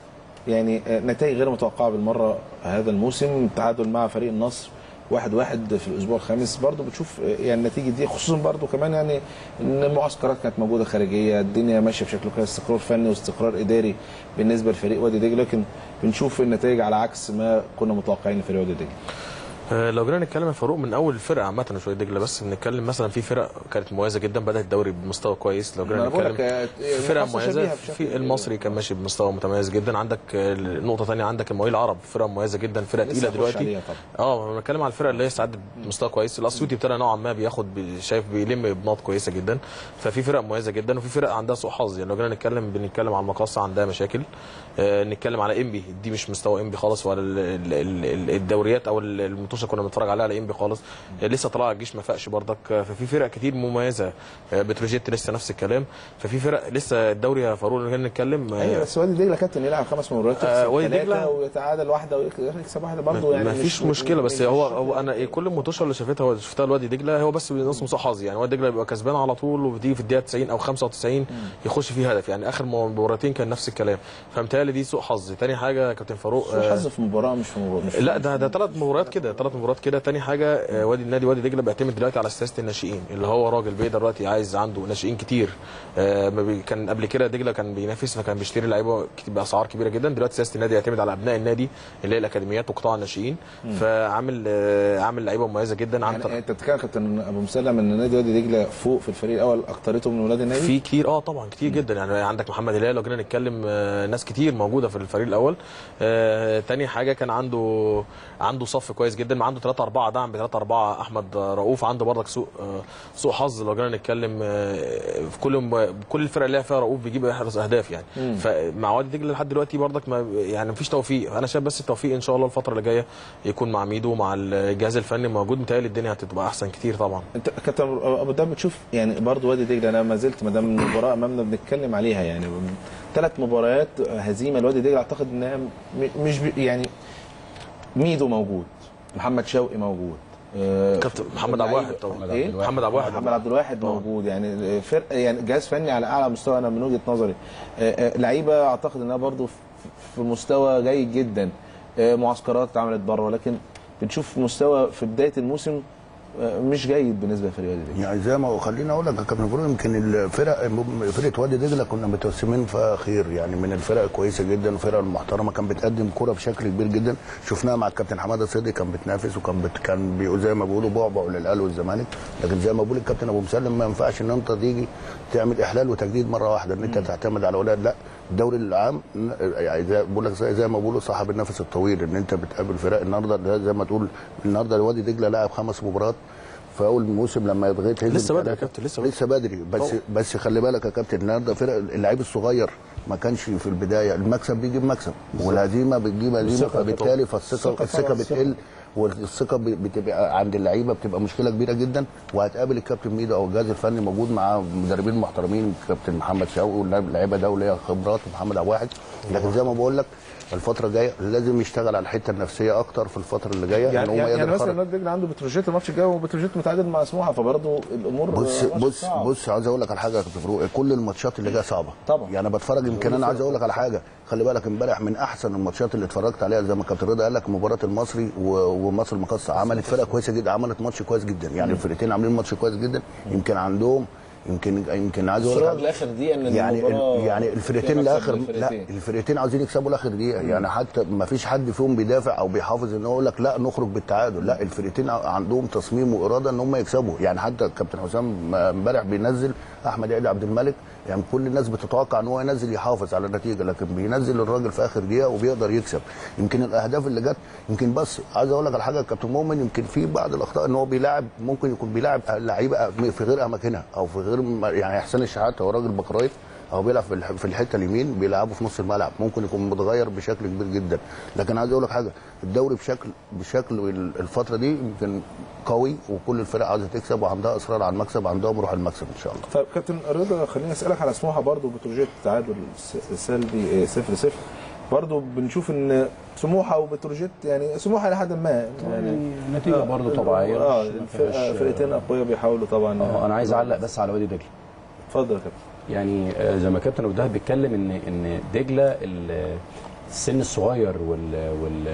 يعني آه، نتائج غير متوقعه بالمره هذا الموسم تعادل مع فريق النصر واحد واحد في الاسبوع الخامس برضو بتشوف آه، يعني النتيجه دي خصوصا برضو كمان يعني ان المعسكرات كانت موجوده خارجيه الدنيا ماشيه بشكل كويس استقرار فني واستقرار اداري بالنسبه لفريق وادي دجله لكن بنشوف النتائج على عكس ما كنا متوقعين لفريق وادي دجله آه، لو جينا نتكلم يا فاروق من اول الفرقه عامه مش وادي دجله بس بنتكلم مثلا في فرق كانت مميزه جدا بدات الدوري بمستوى كويس لو جينا أنا بقول لك، نتكلم آه، في فرقه المقصة مميزه شبيهة بشكل- في المصري كان ماشي بمستوى متميز جدا عندك آه، نقطه ثانيه عندك المقاولين العرب فرقه مميزه جدا فرقه لسه تقيله هنخش دلوقتي عليها طبعا. اه انا بتكلم على الفرق اللي هي استعدت بمستوى كويس الاسيوطي ابتدى نوعا ما بياخد بي- شايف بيلم بنقط كويسه جدا ففي فرق مميزه جدا وفي فرق عندها سوء حظ يعني لو جينا نتكلم بنتكلم على المقاصه عندها مشاكل آه نتكلم على انبي دي مش مستوى انبي خالص ولا ال- ال- ال- ال- الدوريات او ال- المطوشه كنا بنتفرج عليها على انبي خالص آه لسه طلع الجيش ما فاقش برضك آه ففي فرق كتير مميزه آه بتروجيت لسه نفس الكلام ففي فرق لسه الدوري يا فاروق لو جينا نتكلم آه ايوه بس وادي دجله كابتن يلعب خمس مباريات آه، يكسب وادي ثلاثه دجلة- ويتعادل واحده ويكسب واحده برضه يعني ما فيش مشكله بس هو هو انا إيه كل الماتشات اللي شافتها هو شفتها لوادي دجله هو بس بينقص سوء حظ يعني وادي دجله بيبقى كسبان على طول وبتيجي في الدقيقه 90 او 95 يخش فيه هدف يعني اخر مباراتين كان نفس الكلام فمتهيألي دي سوء حظ تاني حاجه يا كابتن فاروق سوء آه، حظ في مباراه مش في مباراه مش في لا ده ده ثلاث مباريات كده ثلاث مباريات كده تاني حاجه آه، وادي النادي وادي دجله بيعتمد دلوقتي على سياسه الناشئين اللي هو راجل بيقدر دلوقتي عايز عنده ناشئين كتير آه، ما بي- كان قبل كده دجله كان بينافس فكان بيشتري لعيبه كت- باسعار كبيره جدا دلوقتي سياسه النادي يعتمد على ابناء النادي اللي هي الاكاديميات وقطاع الناشئين فعامل آه، عامل لعيبه مميزه جدا عن يعني انت بتتكلم كابتن ابو مسلم ان نادي وادي دجله فوق في الفريق الاول اكترته من ولاد النادي في كتير اه طبعا كتير جدا يعني عندك محمد هلال لو جينا نتكلم آه، ناس كتير موجوده في الفريق الاول آه، تاني حاجه كان عنده عنده صف كويس جدا عنده 3 4 دعم ب 3 4 احمد رؤوف عنده برضك سوء آه، سوء حظ لو جينا نتكلم آه، في كل م- كل الفرق اللي فيها رؤوف بيجيب يحرز اهداف يعني فمع وادي دجله لحد دلوقتي برضك ما يعني مفيش توفيق انا شايف بس التوفيق ان شاء الله الفتره اللي جايه يكون مع ميدو ومع الجهاز الفني موجود متهيألي الدنيا هتبقى احسن كتير طبعا انت كابتن ابو دام بتشوف يعني برضه وادي دجله انا ما زلت ما دام المباراه امامنا بنتكلم عليها يعني ثلاث مباريات هزيمه لوادي دجله اعتقد انها م- مش ب- يعني ميدو موجود محمد شوقي موجود آه، كابتن محمد عبد الواحد طبعا محمد ايه عبد الواحد. محمد عبد الواحد محمد عبد الواحد موجود يعني فرقه يعني جهاز فني على اعلى مستوى انا من وجهه نظري آه، آه، لعيبه اعتقد انها برضو في- في مستوى جيد جدا آه، معسكرات اتعملت بره ولكن بنشوف مستوى في بدايه الموسم آه، مش جيد بالنسبه لفريق وادي دجله يعني زي ما خليني اقول لك يا كابتن فاروق يمكن الفرق فرقه وادي دجله كنا متوسمين فيها خير يعني من الفرق كويسه جدا الفرق المحترمه كان بتقدم كره بشكل كبير جدا شفناها مع الكابتن حماده صدقي كان بتنافس وكان بت... كان بي... زي ما بيقولوا بعبع للاهلي والزمالك لكن زي ما بقول الكابتن ابو مسلم ما ينفعش ان انت تيجي تعمل احلال وتجديد مره واحده ان انت تعتمد على اولاد لا الدوري العام يعني زي بقول لك زي, زي ما بيقولوا صاحب النفس الطويل ان انت بتقابل فرق النهارده ده زي ما تقول النهارده وادي دجله لعب خمس مباريات في اول موسم لما يتغير هزم لسه بدري يا ثلاثة. كابتن، لسه بدري. لسه بدري بس طبعا. بس خلي بالك يا كابتن النهارده فرق اللعيب الصغير ما كانش في البدايه المكسب بيجيب مكسب والهزيمه بتجيب هزيمه والثقة فبالتالي فالثقه الثقه بتقل والثقه ب- بتبقى عند اللعيبه بتبقى مشكله كبيره جدا وهتقابل الكابتن ميدو او الجهاز الفني موجود مع مدربين محترمين كابتن محمد شوقي واللعيبه ده وليها خبرات ومحمد عبد الواحد لكن زي ما بقول لك الفتره الجايه لازم يشتغل على الحته النفسيه اكتر في الفتره اللي جايه يعني ان هو يعني, يقدر يعني مثلا يخرج. نادي دجله عنده بتروجيت الماتش الجاي وبتروجيت متعادل مع سموحه فبرضه الامور بص ماتش بص صعب. بص عايز اقول لك على حاجه يا كابتن فاروق كل الماتشات اللي جايه صعبه طبعا. يعني بتفرج يمكن انا عايز اقول لك على حاجه خلي بالك امبارح من احسن الماتشات اللي اتفرجت عليها زي ما كابتن رضا قال لك مباراه المصري و- ومصر المقاصه عملت فرقه كويسه جدا عملت ماتش كويس جدا يعني الفرقتين عاملين ماتش كويس جدا يمكن عندهم يمكن يمكن عايز اقول لك اصرار حاجة. لاخر دقيقه ان يعني المباراه يعني الفرقتين فيها مكسب لاخر لا للفرقتين. الفرقتين عاوزين يكسبوا لاخر دقيقه يعني حتى ما فيش حد فيهم بيدافع او بيحافظ ان هو يقول لك لا نخرج بالتعادل لا الفرقتين ع- عندهم تصميم واراده ان هم يكسبوا يعني حتى كابتن حسام امبارح بينزل احمد عيد عبد الملك يعني كل الناس بتتوقع ان هو ينزل يحافظ على النتيجه لكن بينزل الراجل في اخر دقيقه وبيقدر يكسب يمكن الاهداف اللي جت يمكن بس عايز اقول لك على حاجه يا كابتن مؤمن يمكن في بعض الاخطاء ان هو بيلاعب ممكن يكون بيلاعب لعيبه في غير اماكنها او في غير يعني حسين الشحات هو راجل بكرايت او بيلعب في الح- في الحته اليمين بيلعبوا في نص الملعب ممكن يكون متغير بشكل كبير جدا لكن عايز اقول لك حاجه الدوري بشكل بشكل ال- الفتره دي يمكن قوي وكل الفرق عايزه تكسب وعندها اصرار على المكسب عندهم روح المكسب ان شاء الله طيب كابتن رضا خليني اسالك على سموحه برضه بتروجيت تعادل س- سلبي 0 0 برضه بنشوف ان سموحه وبتروجيت يعني سموحه لحد ما يعني نتيجه برضه طبيعيه اه مش- ما الفرقه فيهاش- فرقتين اقوياء بيحاولوا طبعا اه انا عايز اعلق بس على وادي دجله اتفضل يا كابتن يعني آه، زي ما كابتن ابو دهب بيتكلم ان ان دجله ال- السن الصغير وال وال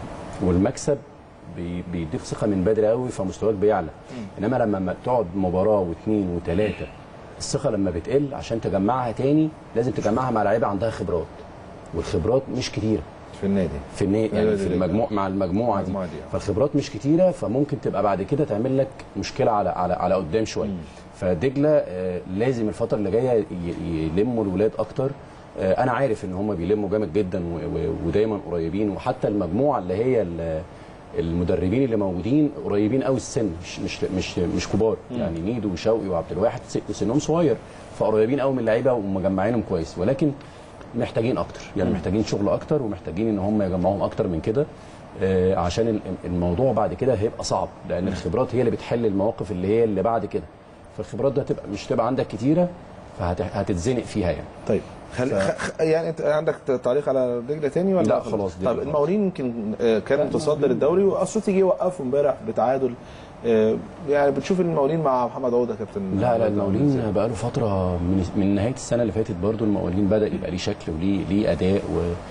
والمكسب بي- بيديك ثقه من بدري قوي فمستواك بيعلى انما لما ما تقعد مباراه واثنين وثلاثه الثقه لما بتقل عشان تجمعها تاني لازم تجمعها مع لعيبه عندها خبرات والخبرات مش كتيره في النادي في النادي أيوة يعني دي في دي. المجموع مع المجموعه دي المجموعة دي، آه. فالخبرات مش كتيره فممكن تبقى بعد كده تعمل لك مشكله على على على قدام شويه فدجله آه، لازم الفتره اللي جايه ي- يلموا الولاد اكتر آه، انا عارف ان هم بيلموا جامد جدا و- و- ودايما قريبين وحتى المجموعه اللي هي ال- المدربين اللي موجودين قريبين قوي السن مش مش مش مش كبار يعني ميدو وشوقي وعبد الواحد س- سنهم صغير فقريبين قوي من اللعيبه ومجمعينهم كويس ولكن محتاجين اكتر يعني محتاجين شغل اكتر ومحتاجين ان هم يجمعوهم اكتر من كده آه، عشان ال- الموضوع بعد كده هيبقى صعب لان الخبرات هي اللي بتحل المواقف اللي هي اللي بعد كده فالخبرات ده هتبقى مش تبقى عندك كتيره فهتتزنق فيها يعني طيب خل... خ... خ- يعني انت عندك تعليق على دجله تاني ولا لا، خلاص، دجلة طب خلاص. المقاولين يمكن آه، كان متصدر الدوري واسيوطي جه يوقفه امبارح بتعادل آه، يعني بتشوف المقاولين مع محمد عوده كابتن لا لا المقاولين بقى له فتره من من نهايه السنه اللي فاتت برضو المقاولين بدا يبقى ليه شكل وليه ليه اداء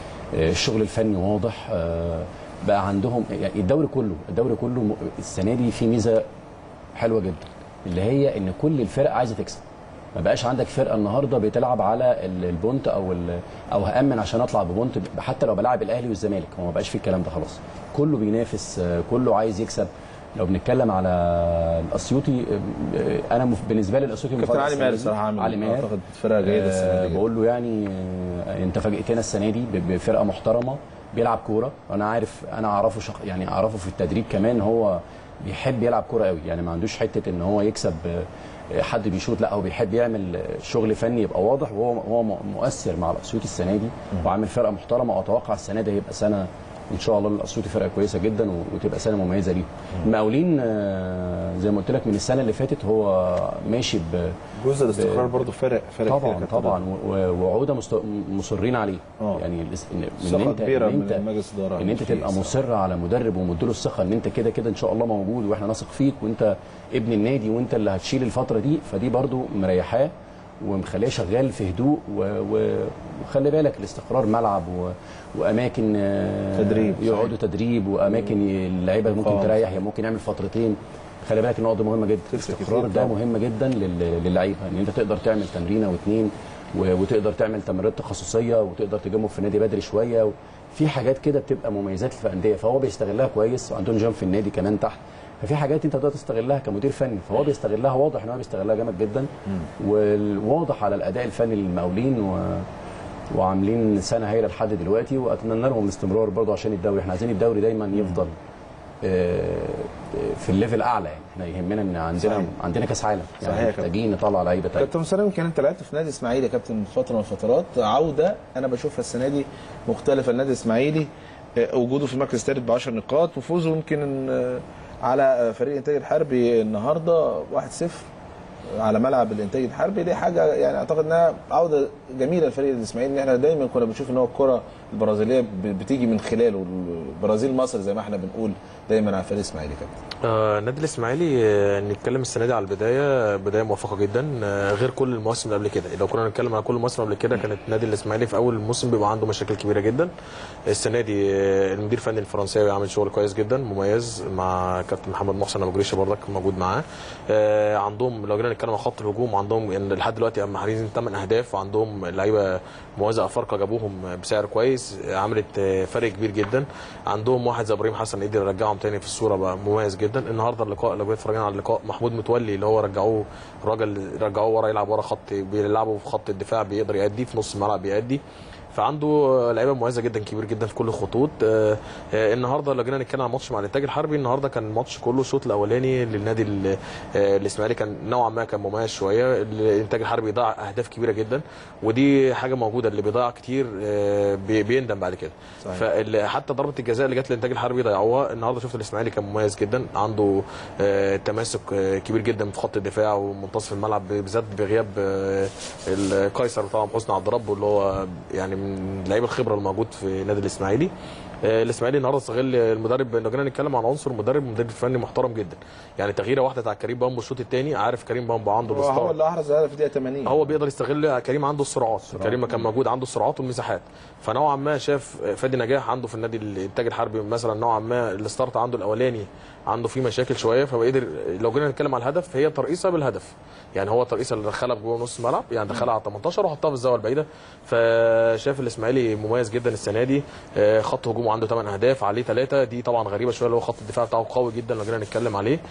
والشغل الفني واضح آه، بقى عندهم يعني الدوري كله الدوري كله م- السنه دي في ميزه حلوه جدا اللي هي ان كل الفرق عايزه تكسب ما بقاش عندك فرقه النهارده بتلعب على ال- البونت او ال- او هامن عشان اطلع ببونت حتى لو بلاعب الاهلي والزمالك هو ما بقاش في الكلام ده خلاص كله بينافس آه، كله عايز يكسب لو بنتكلم على الاسيوطي آه، انا مف- بالنسبه لي الاسيوطي كابتن مفاجأة علي السنة ماهر دي. صراحه عامل علي ماهر اعتقد فرقه جيده السنه آه، دي بقول له يعني آه، انت فاجئتنا السنه دي ب- بفرقه محترمه بيلعب كوره انا عارف انا اعرفه شخ... يعني اعرفه في التدريب كمان هو بيحب يلعب كوره قوي يعني ما عندوش حته ان هو يكسب آه، حد بيشوط لا هو بيحب يعمل آه، شغل فني يبقى واضح وهو هو م- مؤثر مع الاسيوطي السنه دي وعامل فرقه محترمه واتوقع السنه دي هيبقى سنه ان شاء الله الاسيوطي فرقه كويسه جدا و- وتبقى سنه مميزه ليهم المقاولين آه، زي ما قلت لك من السنه اللي فاتت هو ماشي ب جزء الاستقرار برضه فرق فرق كتير طبعا كابتن طبعا و- و- وعوده مست... مصرين عليه آه. يعني الاس- ان إن ثقة انت كبيرة ان من انت مجلس الإدارة ان انت فيه تبقى الصراحة. مصر على مدرب ومديله الثقه ان انت كده كده ان شاء الله موجود واحنا نثق فيك وانت ابن النادي وانت اللي هتشيل الفتره دي فدي برضو مريحاه ومخليه شغال في هدوء و... و... وخلي بالك الاستقرار ملعب و... واماكن آه، تدريب، يقعدوا تدريب واماكن ي- اللعيبه ممكن آه. تريح يا ممكن يعمل فترتين خلي بالك النقط دي مهمه جدا تفرق الاستقرار كتير ده طبعا. مهم جدا لل- للعيبه ان انت تقدر تعمل تمرينه واثنين و- وتقدر تعمل تمرينات تخصصيه وتقدر تجيبهم في النادي بدري شويه و- في حاجات كده بتبقى مميزات في الانديه فهو بيستغلها كويس وعنده نظام في النادي كمان تحت ففي حاجات انت تقدر تستغلها كمدير فني فهو بيستغلها واضح ان هو بيستغلها جامد جدا والواضح على الاداء الفني للمقاولين و... وعاملين سنه هايله لحد دلوقتي واتمنى لهم الاستمرار برضه عشان الدوري احنا عايزين الدوري دايما يفضل آه، في الليفل اعلى يعني احنا يهمنا ان عندنا صحيح. عندنا كاس عالم صحيح يا يعني كابتن. محتاجين نطلع لعيبه تانية كابتن مسلم يمكن انت لعبت في نادي اسماعيلي يا كابتن في فتره من الفترات عوده انا بشوفها السنه دي مختلفه النادي الاسماعيلي آه، وجوده في المركز الثالث ب 10 نقاط وفوزه يمكن آه، على آه، فريق الانتاج الحربي النهارده 1-0 على ملعب الانتاج الحربي دي حاجه يعني اعتقد انها عوده جميله لفريق الاسماعيلي ان احنا دايما كنا بنشوف ان هو الكره البرازيليه ب- بتيجي من خلاله البرازيل مصر زي ما احنا بنقول دايما على فريق الاسماعيلي كابتن آه، النادي الاسماعيلي آه، نتكلم السنه دي على البدايه بدايه موفقه جدا آه، غير كل المواسم اللي قبل كده لو كنا نتكلم على كل المواسم قبل كده كانت النادي الاسماعيلي في اول الموسم بيبقى عنده مشاكل كبيره جدا السنه دي آه، المدير الفني الفرنساوي عامل شغل كويس جدا مميز مع كابتن محمد محسن ابو جريشه برضك موجود معاه آه، عندهم لو جينا نتكلم عن خط الهجوم عندهم يعني لحد دلوقتي محرزين 8 اهداف وعندهم لعيبه مميزه افارقه جابوهم بسعر كويس آه، عملت آه، فرق كبير جدا عندهم واحد زي ابراهيم حسن قدر يرجعهم تاني في الصوره بقى مميز جدا النهارده اللقاء لو جيت اتفرجنا على اللقاء محمود متولي اللي هو رجعوه راجل رجعوه ورا يلعب ورا خط بيلعبوا في خط الدفاع بيقدر يأدي في نص الملعب بيأدي فعنده لعيبه مميزه جدا كبير جدا في كل الخطوط آه، آه، النهارده لو جينا نتكلم عن ماتش مع الانتاج الحربي النهارده كان الماتش كله الشوط الاولاني للنادي ال- آه، الاسماعيلي كان نوعا ما كان مميز شويه الانتاج الحربي ضاع اهداف كبيره جدا ودي حاجه موجوده اللي بيضيع كتير آه، بي- بيندم بعد كده فحتى ضربه الجزاء اللي جت للانتاج الحربي ضيعوها النهارده شفت الاسماعيلي كان مميز جدا عنده آه، تماسك آه، كبير جدا في خط الدفاع ومنتصف الملعب بالذات بغياب آه، القيصر طبعا حسني عبد ربه اللي هو يعني من لعيب الخبره الموجود في نادي الاسماعيلي آه، الاسماعيلي النهارده استغل المدرب لو جينا نتكلم عن عنصر مدرب مدرب فني محترم جدا يعني تغييره واحده بتاع كريم بامبو الشوط الثاني عارف كريم بامبو عنده هو الستار اللي احرز هدف في دقيقه 80 هو بيقدر يستغل كريم عنده السرعات كريم كان موجود عنده السرعات والمساحات فنوعا ما شاف فادي نجاح عنده في النادي الانتاج الحربي مثلا نوعا ما الستارت عنده الاولاني عنده فيه مشاكل شويه فقدر لو جينا نتكلم على الهدف هي ترقيصه بالهدف يعني هو الترقيصه اللي دخلها جوه نص الملعب يعني دخلها على 18 وحطها في الزاويه البعيده فشاف الاسماعيلي مميز جدا السنه دي آه، خط هجومه عنده 8 اهداف عليه ثلاثه دي طبعا غريبه شويه اللي هو خط الدفاع بتاعه قوي جدا لو جينا نتكلم عليه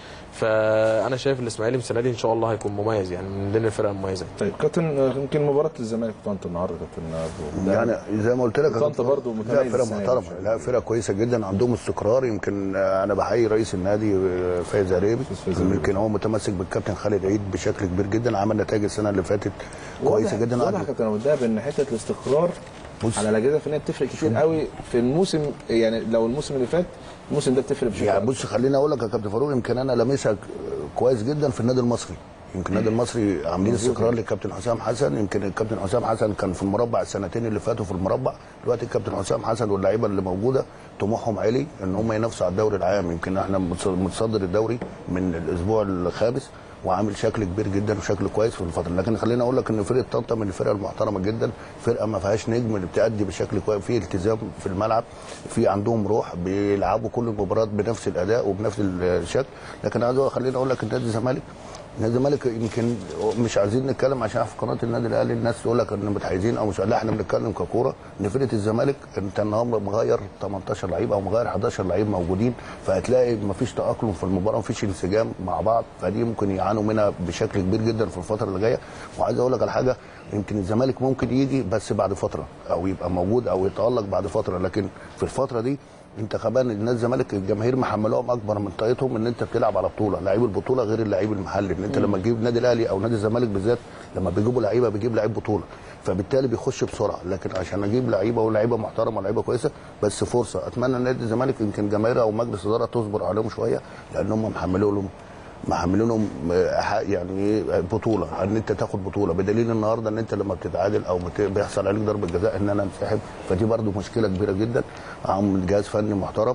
فانا شايف الاسماعيلي السنه دي ان شاء الله هيكون مميز يعني من ضمن الفرق المميزه طيب كابتن آه، يمكن مباراه الزمالك في طنطا النهارده كابتن أبو يعني زي ما قلت لك يا طنطا كابتن، برضو لا متميز فرقه السنة دي محترمه بصراحة. لا فرقه كويسه جدا عندهم استقرار يمكن آه، انا بحيي رئيس النادي آه، فايز عريبي فايز عريبي. يمكن هو متمسك بالكابتن خالد عيد بشكل كبير جدا عمل نتائج السنه اللي فاتت كويسه واضح- جدا واضح قعد- يا كابتن ابو الدهب ان حته الاستقرار بص. على الاجهزه الفنيه بتفرق كتير قوي في الموسم يعني لو الموسم اللي فات الموسم ده بتفرق بشكل يعني أكبر. بص خليني اقول لك يا كابتن فاروق يمكن انا لامسها كويس جدا في النادي المصري يمكن النادي المصري عاملين استقرار للكابتن حسام حسن يمكن الكابتن حسام حسن كان في المربع السنتين اللي فاتوا في المربع دلوقتي الكابتن حسام حسن واللعيبه اللي موجوده طموحهم عالي ان هم ينافسوا على الدوري العام يمكن احنا متص- متصدر الدوري من الاسبوع الخامس وعامل شكل كبير جدا وشكل كويس في الفتره لكن خليني اقول لك ان فرقه طنطا من الفرق المحترمه جدا فرقه ما فيهاش نجم اللي بتأدي بشكل كويس في التزام في الملعب في عندهم روح بيلعبوا كل المباريات بنفس الاداء وبنفس الشكل لكن عايز أقول- خليني اقول لك النادي الزمالك نادي الزمالك يمكن مش عايزين نتكلم عشان في قناه النادي الاهلي الناس تقول لك ان متحيزين او مش لا احنا بنتكلم ككوره ان فرقه الزمالك انت النهارده مغير 18 لعيب او مغير 11 لعيب موجودين فهتلاقي مفيش تاقلم في المباراه مفيش انسجام مع بعض فدي ممكن يعانوا منها بشكل كبير جدا في الفتره اللي جايه وعايز اقول لك على حاجه يمكن الزمالك ممكن يجي بس بعد فتره او يبقى موجود او يتالق بعد فتره لكن في الفتره دي انت كمان النادي الزمالك الجماهير محملوهم اكبر من طاقتهم ان انت بتلعب على بطوله لعيب البطوله غير اللعيب المحلي ان انت لما تجيب النادي الاهلي او نادي الزمالك بالذات لما بيجيبوا لعيبه بيجيب لعيب بطوله فبالتالي بيخش بسرعه لكن عشان اجيب لعيبه ولعيبه محترمه ولعيبه كويسه بس فرصه اتمنى نادي الزمالك يمكن جماهير او مجلس اداره تصبر عليهم شويه لان هم محملوا لهم محملينهم آه، ح- يعني إيه، بطوله ان انت تاخد بطوله بدليل النهارده ان انت لما بتتعادل او بت- بيحصل عليك ضربه جزاء ان انا انسحب فدي برضو مشكله كبيره جدا عم جهاز فني محترم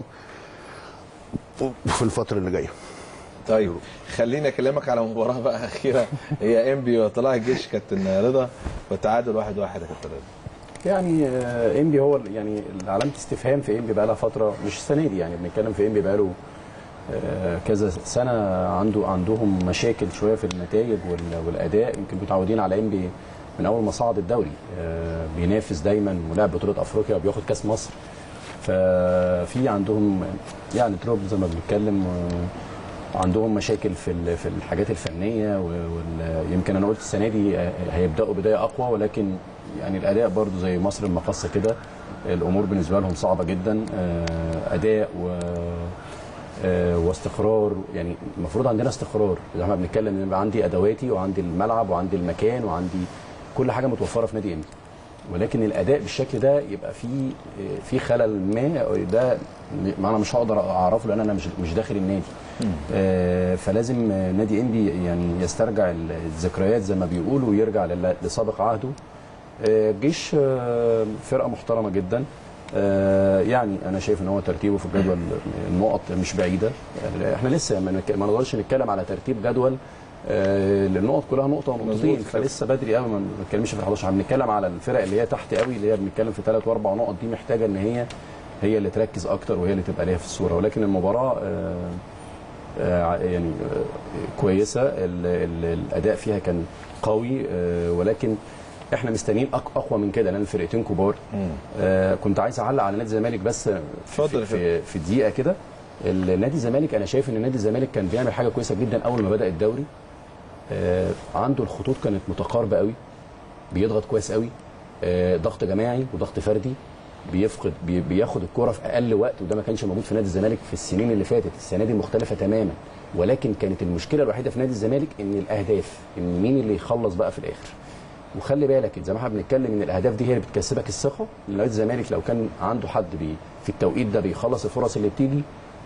في الفتره اللي جايه طيب خليني اكلمك على مباراه بقى اخيره هي انبي وطلائع الجيش كابتن رضا والتعادل واحد واحد يا كابتن رضا يعني آه، انبي هو ال- يعني علامه استفهام في انبي بقى لها فتره مش السنه دي يعني بنتكلم في انبي بقى له آه، كذا سنه عنده عندهم مشاكل شويه في النتائج وال- والاداء يمكن متعودين على انبي من اول ما صعد الدوري آه، بينافس دايما ولعب بطوله افريقيا وبياخد كاس مصر ففي عندهم يعني تروب زي ما بنتكلم آه، عندهم مشاكل في ال- في الحاجات الفنيه ويمكن انا قلت السنه دي آه، هيبداوا بدايه اقوى ولكن يعني الاداء برضو زي مصر المقصه كده الامور بالنسبه لهم صعبه جدا آه، اداء و آه، واستقرار يعني المفروض عندنا استقرار زي ما احنا بنتكلم ان يبقى عندي ادواتي وعندي الملعب وعندي المكان وعندي كل حاجه متوفره في نادي امتى ولكن الاداء بالشكل ده يبقى في في خلل ما ده ما انا مش هقدر اعرفه لان انا مش مش داخل النادي آه، فلازم آه، نادي انبي يعني يسترجع الذكريات زي ما بيقولوا ويرجع لل- لسابق عهده آه، الجيش آه، فرقه محترمه جدا آه، يعني انا شايف ان هو ترتيبه في الجدول النقط مش بعيده يعني احنا لسه ما نك- ما نقدرش نتكلم على ترتيب جدول آه، النقط كلها نقطه ونقطتين مظبوط كده. فلسه بدري قوي ما بنتكلمش في ال 11 احنا بنتكلم على الفرق اللي هي تحت قوي اللي هي بنتكلم في ثلاث واربع نقط دي محتاجه ان هي هي اللي تركز اكتر وهي اللي تبقى ليها في الصوره ولكن المباراه آه، آه، يعني آه، كويسه ال- ال- الاداء فيها كان قوي آه، ولكن احنا مستنيين أق- اقوى من كده لان الفرقتين كبار آه، كنت عايز اعلق على نادي الزمالك بس اتفضل يا في, في, في دقيقه كده النادي الزمالك انا شايف ان نادي الزمالك كان بيعمل حاجه كويسه جدا اول ما بدا الدوري آه، عنده الخطوط كانت متقاربه قوي بيضغط كويس قوي آه، ضغط جماعي وضغط فردي بيفقد بي- بياخد الكرة في اقل وقت وده ما كانش موجود في نادي الزمالك في السنين اللي فاتت السنه دي مختلفه تماما ولكن كانت المشكله الوحيده في نادي الزمالك ان الاهداف ان مين اللي يخلص بقى في الاخر وخلي بالك زي ما احنا بنتكلم ان الاهداف دي هي اللي بتكسبك الثقه نادي الزمالك لو كان عنده حد بي في التوقيت ده بيخلص الفرص اللي بتيجي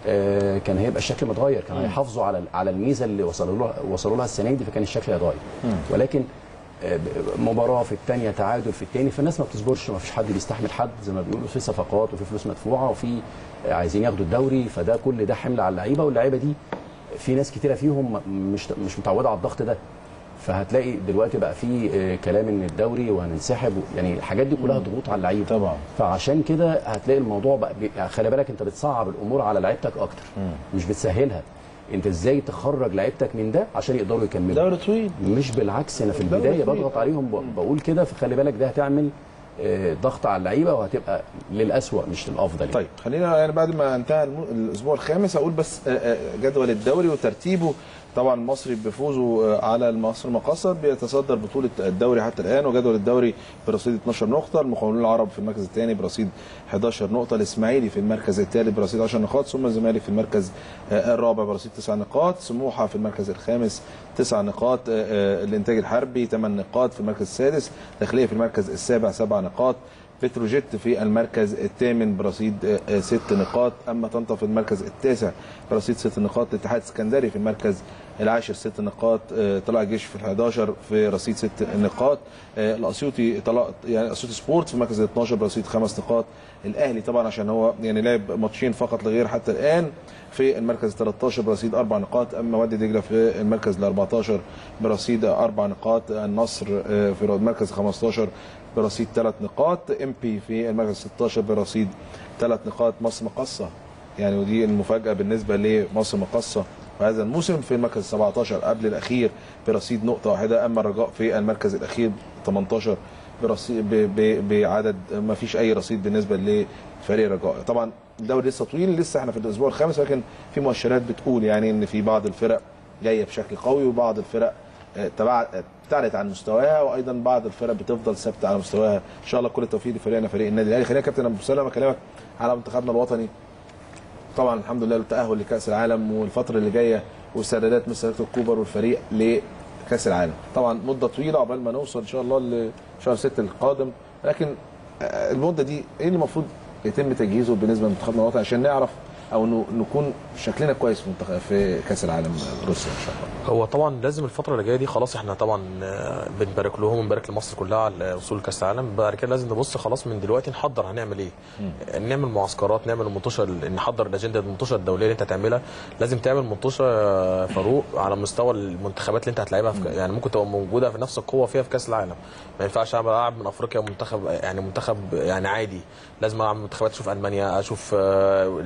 آه، كان هيبقى الشكل متغير كان هيحافظوا على على الميزه اللي وصلوا لها وصلوا لها السنه دي فكان الشكل هيتغير ولكن آه، مباراه في الثانيه تعادل في الثاني فالناس ما بتصبرش ما فيش حد بيستحمل حد زي ما بيقولوا في صفقات وفي فلوس مدفوعه وفي آه، عايزين ياخدوا الدوري فده كل ده حمل على اللعيبه واللعيبه دي في ناس كتيره فيهم مش مش متعوده على الضغط ده فهتلاقي دلوقتي بقى في آه، كلام ان الدوري وهننسحب و- يعني الحاجات دي كلها ضغوط على اللعيبه طبعا. فعشان كده هتلاقي الموضوع بقى بي- يعني خلي بالك انت بتصعب الامور على لعيبتك اكتر مش بتسهلها انت ازاي تخرج لعيبتك من ده عشان يقدروا يكملوا دوري طويل مش بالعكس انا في الدوري البدايه طويل. بضغط عليهم ب- بقول كده فخلي بالك ده هتعمل آه، ضغط على اللعيبه وهتبقى للاسوء مش للافضل طيب خلينا يعني بعد ما انتهى الم- الاسبوع الخامس اقول بس آه، آه، جدول الدوري وترتيبه طبعا المصري بفوزه آه، على المصري المقصر بيتصدر بطوله الدوري حتى الان وجدول الدوري برصيد 12 نقطه المقاولون العرب في المركز الثاني برصيد 11 نقطه الاسماعيلي في المركز الثالث برصيد 10 نقاط ثم الزمالك في المركز آه، الرابع برصيد 9 نقاط سموحه في المركز الخامس 9 نقاط آه، آه، الانتاج الحربي 8 نقاط في المركز السادس داخليه في المركز السابع 7 نقاط بتروجيت في المركز الثامن برصيد آه، آه، ست نقاط اما طنطا في المركز التاسع برصيد ست نقاط الاتحاد السكندري في المركز العاشر ست نقاط آه، طلع الجيش في ال11 في رصيد ست نقاط آه، الاسيوطي طلع يعني اسيوطي سبورت في المركز ال 12 برصيد خمس نقاط الاهلي طبعا عشان هو يعني لعب ماتشين فقط لغير حتى الان في المركز 13 برصيد اربع نقاط اما وادي دجله في المركز ال 14 برصيد اربع نقاط النصر آه، في المركز 15 برصيد ثلاث نقاط ام بي في المركز 16 برصيد ثلاث نقاط مصر مقصه يعني ودي المفاجاه بالنسبه لمصر مقصه وهذا الموسم في المركز 17 قبل الاخير برصيد نقطه واحده اما الرجاء في المركز الاخير 18 برصيد ب- ب- بعدد ما فيش اي رصيد بالنسبه لفريق الرجاء طبعا الدوري لسه طويل لسه احنا في الاسبوع الخامس لكن في مؤشرات بتقول يعني ان في بعض الفرق جايه بشكل قوي وبعض الفرق آه، تبع ابتعدت عن مستواها وايضا بعض الفرق بتفضل ثابته على مستواها ان شاء الله كل التوفيق لفريقنا فريق النادي الاهلي خلينا يا كابتن ابو سلمه اكلمك على منتخبنا الوطني طبعا الحمد لله التاهل لكاس العالم والفتره اللي جايه واستعدادات مستر هيكتور كوبر والفريق لكاس العالم طبعا مده طويله عقبال ما نوصل ان شاء الله لشهر 6 القادم لكن آه، المده دي ايه اللي المفروض يتم تجهيزه بالنسبه لمنتخبنا الوطني عشان نعرف او ن- نكون شكلنا كويس في منتخب في كاس العالم روسيا ان شاء الله هو طبعا لازم الفتره اللي جايه دي خلاص احنا طبعا آه، بنبارك لهم ونبارك لمصر كلها على وصول كاس العالم بعد كده لازم نبص خلاص من دلوقتي نحضر هنعمل ايه نعمل معسكرات نعمل المنتوشه نحضر الاجنده المنتوشه الدوليه اللي انت هتعملها لازم تعمل منتوشه آه، فاروق على مستوى المنتخبات اللي انت هتلعبها في ك- يعني ممكن تبقى موجوده في نفس القوه فيها في كاس العالم ما ينفعش العب العب من افريقيا منتخب يعني منتخب يعني عادي لازم العب منتخبات اشوف المانيا اشوف آه، الاجنده الدوليه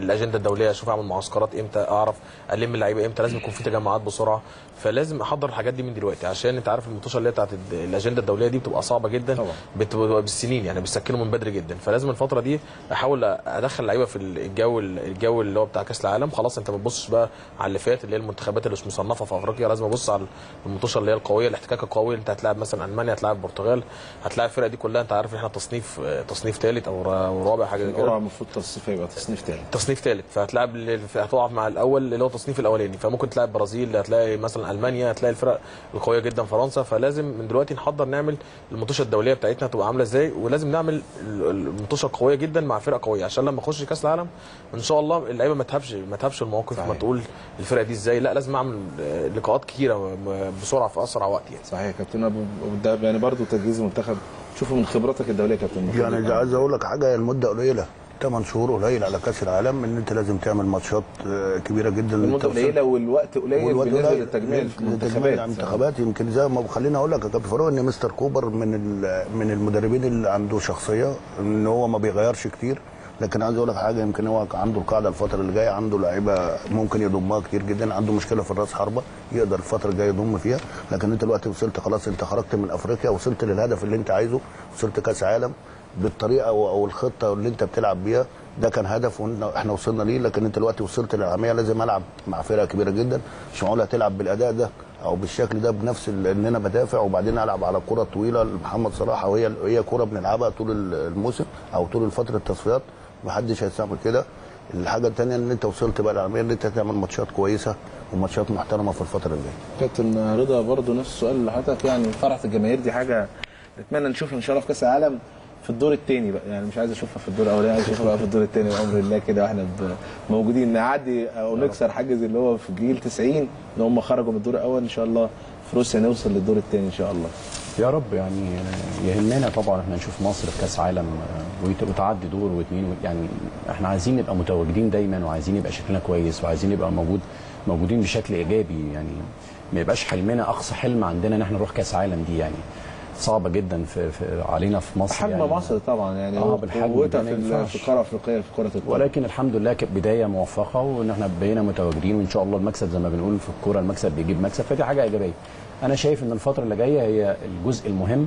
الدوليه اشوف اعمل معسكرات امتى اعرف الم اللعيبه امتى لازم يكون في تجمعات بسرعه فلازم احضر الحاجات دي من دلوقتي عشان انت عارف المنتشر اللي هي بتاعت الد- الاجنده الدوليه دي بتبقى صعبه جدا طبعا. بتبقى بالسنين يعني بيسكنوا من بدري جدا فلازم الفتره دي احاول ادخل اللعيبه في الجو الجو اللي هو بتاع كاس العالم خلاص انت ما تبصش بقى على اللي فات اللي هي المنتخبات اللي مش مصنفه في افريقيا لازم ابص على المنتشر اللي هي القويه الاحتكاك القوي انت هتلاعب مثلا المانيا هتلاعب البرتغال هتلاعب الفرق دي كلها انت عارف ان احنا تصنيف تصنيف ثالث او را- او رابع حاجه زي كده القرعه المفروض تصنيف يبقى تصنيف تاني تصنيف ثالث فهتلاعب ال- هتقع مع الاول اللي هو التصنيف الاولاني فممكن تلاعب برازيل هتلاقي مثلا المانيا هتلاقي الفرق القويه جدا فرنسا فلازم من دلوقتي نحضر نعمل المنتوشه الدوليه بتاعتنا تبقى عامله ازاي ولازم نعمل ال- المنتوشه القويه جدا مع فرق قويه عشان لما اخش كاس العالم ان شاء الله اللعيبه ما تهبش ما تهبش المواقف ما تقول الفرقه دي ازاي لا لازم اعمل آه، لقاءات كتيره م- بسرعه في اسرع وقت يعني صحيح يا كابتن ابو ده يعني برضه تجهيز المنتخب شوفوا من خبراتك الدوليه يا كابتن المفروض يعني يبقى إذا عايز اقول لك حاجه المده قليله 8 شهور قليل على كاس العالم ان انت لازم تعمل ماتشات آه، كبيره جدا المده أنت وصلت- قليله والوقت قليل والوقت بالنسبه قليل. للتجميع في للتجميع المنتخبات المنتخبات يمكن زي ما خليني اقول لك يا كابتن فاروق ان مستر كوبر من ال- من المدربين اللي عنده شخصيه ان هو ما بيغيرش كتير لكن عايز اقول لك حاجه يمكن هو عنده القاعده الفتره اللي جايه عنده لعيبه ممكن يضمها كتير جدا عنده مشكله في الراس حربه يقدر الفتره الجايه يضم فيها لكن انت دلوقتي وصلت خلاص انت خرجت من افريقيا وصلت للهدف اللي انت عايزه وصلت كاس عالم بالطريقه او أو الخطه اللي انت بتلعب بيها ده كان هدف واحنا وصلنا ليه لكن انت دلوقتي وصلت للعالميه لازم العب مع فرقه كبيره جدا مش معقول هتلعب بالاداء ده او بالشكل ده بنفس ال- ان انا بدافع وبعدين العب على كره طويله لمحمد صلاح او هي هي كره بنلعبها طول ال- الموسم او طول فتره التصفيات محدش هيستعمل كده الحاجه الثانيه ان انت وصلت بقى للعالميه ان انت تعمل ماتشات كويسه وماتشات محترمه في الفتره الجايه كابتن رضا برضه نفس السؤال لحضرتك يعني فرحه الجماهير دي حاجه نتمنى نشوفها ان شاء الله في كاس العالم في الدور الثاني بقى يعني مش عايز اشوفها في الدور الاولاني عايز اشوفها بقى في الدور الثاني بامر الله كده واحنا ب- موجودين نعدي او نكسر حاجز اللي هو في جيل 90 ان هم خرجوا من الدور الاول ان شاء الله في روسيا نوصل للدور الثاني ان شاء الله يا رب يعني يهمنا طبعا احنا نشوف مصر في كاس عالم آه، ويت- وتعدي دور واثنين و- يعني احنا عايزين نبقى متواجدين دايما وعايزين يبقى شكلنا كويس وعايزين نبقى موجود موجودين بشكل ايجابي يعني ما يبقاش حلمنا اقصى حلم عندنا ان احنا نروح كاس عالم دي يعني صعبه جدا في, في علينا في مصر حجم يعني مصر طبعا يعني آه، بالحجم قوتها ده في ما ال- ينفعش. في القاره الافريقيه في كره القدم ولكن الحمد لله كانت بدايه موفقه وان احنا بقينا متواجدين وان شاء الله المكسب زي ما بنقول في الكوره المكسب بيجيب مكسب فدي حاجه ايجابيه. انا شايف ان الفتره اللي جايه هي الجزء المهم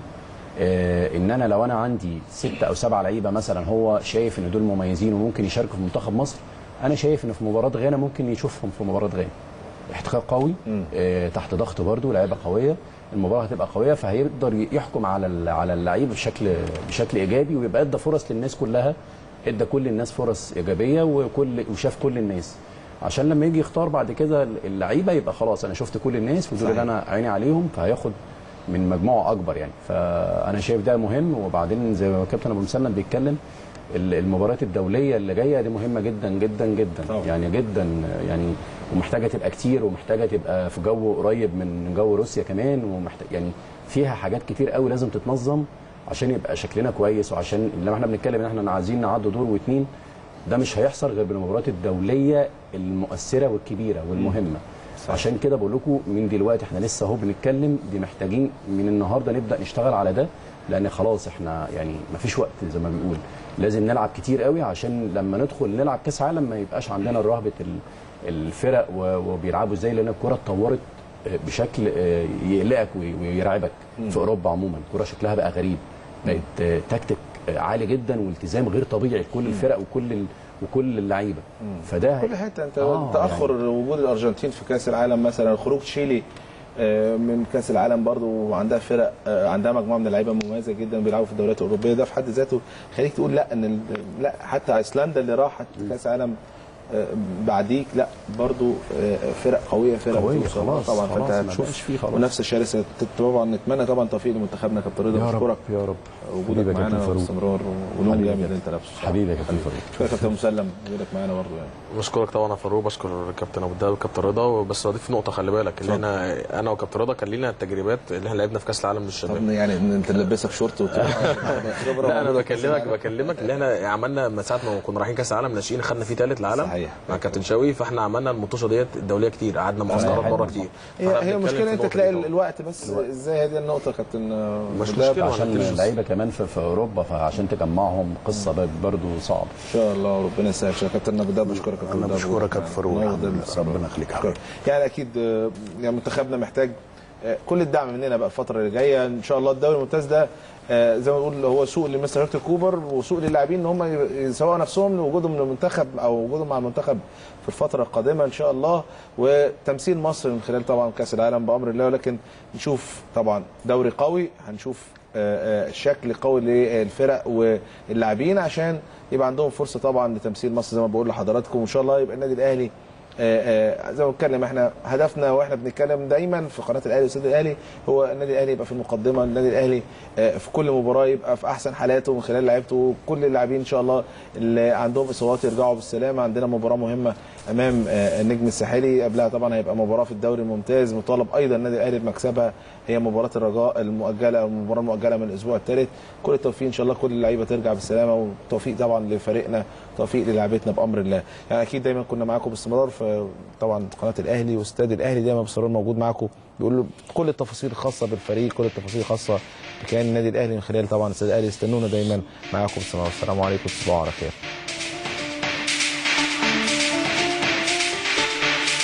آه ان انا لو انا عندي ستة او سبعة لعيبه مثلا هو شايف ان دول مميزين وممكن يشاركوا في منتخب مصر انا شايف ان في مباراه غانا ممكن يشوفهم في مباراه غانا. احتكاك قوي آه تحت ضغط برده لعيبه قويه المباراه هتبقى قويه فهيقدر يحكم على ال- على اللعيب بشكل بشكل ايجابي ويبقى ادى فرص للناس كلها ادى كل الناس فرص ايجابيه وكل وشاف كل الناس عشان لما يجي يختار بعد كده اللعيبه يبقى خلاص انا شفت كل الناس ودول اللي انا عيني عليهم فهياخد من مجموعه اكبر يعني فانا شايف ده مهم وبعدين زي ما كابتن ابو مسند بيتكلم ال- المباريات الدوليه اللي جايه دي مهمه جدا جدا جدا طبعا. يعني جدا يعني ومحتاجه تبقى كتير ومحتاجه تبقى في جو قريب من جو روسيا كمان ومحتاج يعني فيها حاجات كتير قوي لازم تتنظم عشان يبقى شكلنا كويس وعشان لما احنا بنتكلم ان احنا عايزين نعدي دور واثنين ده مش هيحصل غير بالمباريات الدوليه المؤثره والكبيره والمهمه عشان كده بقول لكم من دلوقتي احنا لسه اهو بنتكلم دي محتاجين من النهارده نبدا نشتغل على ده لان خلاص احنا يعني مفيش وقت زي ما بنقول لازم نلعب كتير قوي عشان لما ندخل نلعب كاس عالم ما يبقاش عندنا رهبه ال- الفرق و- وبيلعبوا ازاي لان الكره اتطورت آه، بشكل آه، يقلقك وي- ويرعبك في اوروبا عموما الكره شكلها بقى غريب بقت آه، تكتيك آه، عالي جدا والتزام غير طبيعي لكل الفرق وكل ال- وكل اللعيبه فده كل حته انت آه، تاخر وجود الارجنتين في كاس العالم مثلا خروج تشيلي آه، من كاس العالم برضو وعندها فرق آه، عندها مجموعه من اللعيبه مميزه جدا بيلعبوا في الدوريات الاوروبيه ده في حد ذاته خليك تقول لا ان ال- لا حتى ايسلندا اللي راحت كاس العالم آه، بعديك لا برضو آه، فرق قويه فرق قوية، بتوصل. خلاص، طبعا خلاص، فانت ما هتشوف بقاش فيه خلاص. منافسه شرسه طبعا نتمنى طبعا توفيق لمنتخبنا كابتن رضا يا رب بشكرك يا رب وجودك حبيبي يا معانا كابتن فاروق. باستمرار ولون حبيبي يا جامد كابتن. انت لابسه حبيبي يا كابتن فاروق شكرا يا كابتن مسلم وجودك معانا برضه يعني بشكرك طبعا يا فاروق بشكر كابتن ابو الدهب وكابتن رضا بس اضيف نقطه خلي بالك اللي احنا انا وكابتن رضا كان لينا التجربات اللي احنا لعبنا في كاس العالم للشباب طب يعني ان انت لبسك شورت وتروح لا انا بكلمك بكلمك اللي احنا عملنا من ساعه ما كنا رايحين كاس العالم ناشئين خدنا فيه ثالث العالم حقيقة. مع كابتن شوقي فاحنا عملنا المطوشه ديت الدوليه كتير قعدنا معسكرات بره كتير هي فإحنا هي بنتكلم المشكله في انت النقطة تلاقي دي طبعاً. الوقت بس ازاي هذه النقطه كابتن آه، مش مرداد؟ مشكلة. عشان ولا اللعيبه كمان في, في اوروبا فعشان تجمعهم قصه برضه صعب ان شاء الله ربنا يسهل شكرا كابتن مرداد بشكرك يا كابتن انا مرداد. بشكرك يا كابتن فاروق نور الحمد لله. ده- ربنا يخليك يا حبيبي يعني اكيد آه، يعني منتخبنا محتاج آه، كل الدعم مننا بقى الفتره اللي جايه ان شاء الله الدوري الممتاز ده آه، زي ما بنقول هو سوق لمستر هيكتور كوبر وسوق للاعبين ان هم يسوقوا نفسهم لوجودهم للمنتخب او وجودهم مع المنتخب في الفتره القادمه ان شاء الله وتمثيل مصر من خلال طبعا كاس العالم بامر الله ولكن نشوف طبعا دوري قوي هنشوف آه، آه، شكل قوي للفرق واللاعبين عشان يبقى عندهم فرصه طبعا لتمثيل مصر زي ما بقول لحضراتكم وان شاء الله يبقى النادي الاهلي آه، آه، زي ما بنتكلم احنا هدفنا واحنا بنتكلم دايما في قناه الاهلي واستاد الاهلي هو النادي الاهلي يبقى في المقدمه النادي الاهلي آه، في كل مباراه يبقى في احسن حالاته من خلال لعيبته كل اللاعبين ان شاء الله اللي عندهم اصابات يرجعوا بالسلامه عندنا مباراه مهمه امام آه، النجم الساحلي قبلها طبعا هيبقى مباراه في الدوري الممتاز مطالب ايضا النادي الاهلي بمكسبها هي مباراه الرجاء المؤجله او المباراه المؤجله من الاسبوع الثالث كل التوفيق ان شاء الله كل اللعيبه ترجع بالسلامه وتوفيق طبعا لفريقنا توفيق للاعبتنا بامر الله يعني اكيد دايما كنا معاكم باستمرار في طبعا قناه الاهلي واستاد الاهلي دايما باستمرار موجود معاكم بيقول له كل التفاصيل الخاصه بالفريق كل التفاصيل الخاصه بكيان النادي الاهلي من خلال طبعا استاد الاهلي استنونا دايما معاكم باستمرار السلام عليكم تصبحوا على خير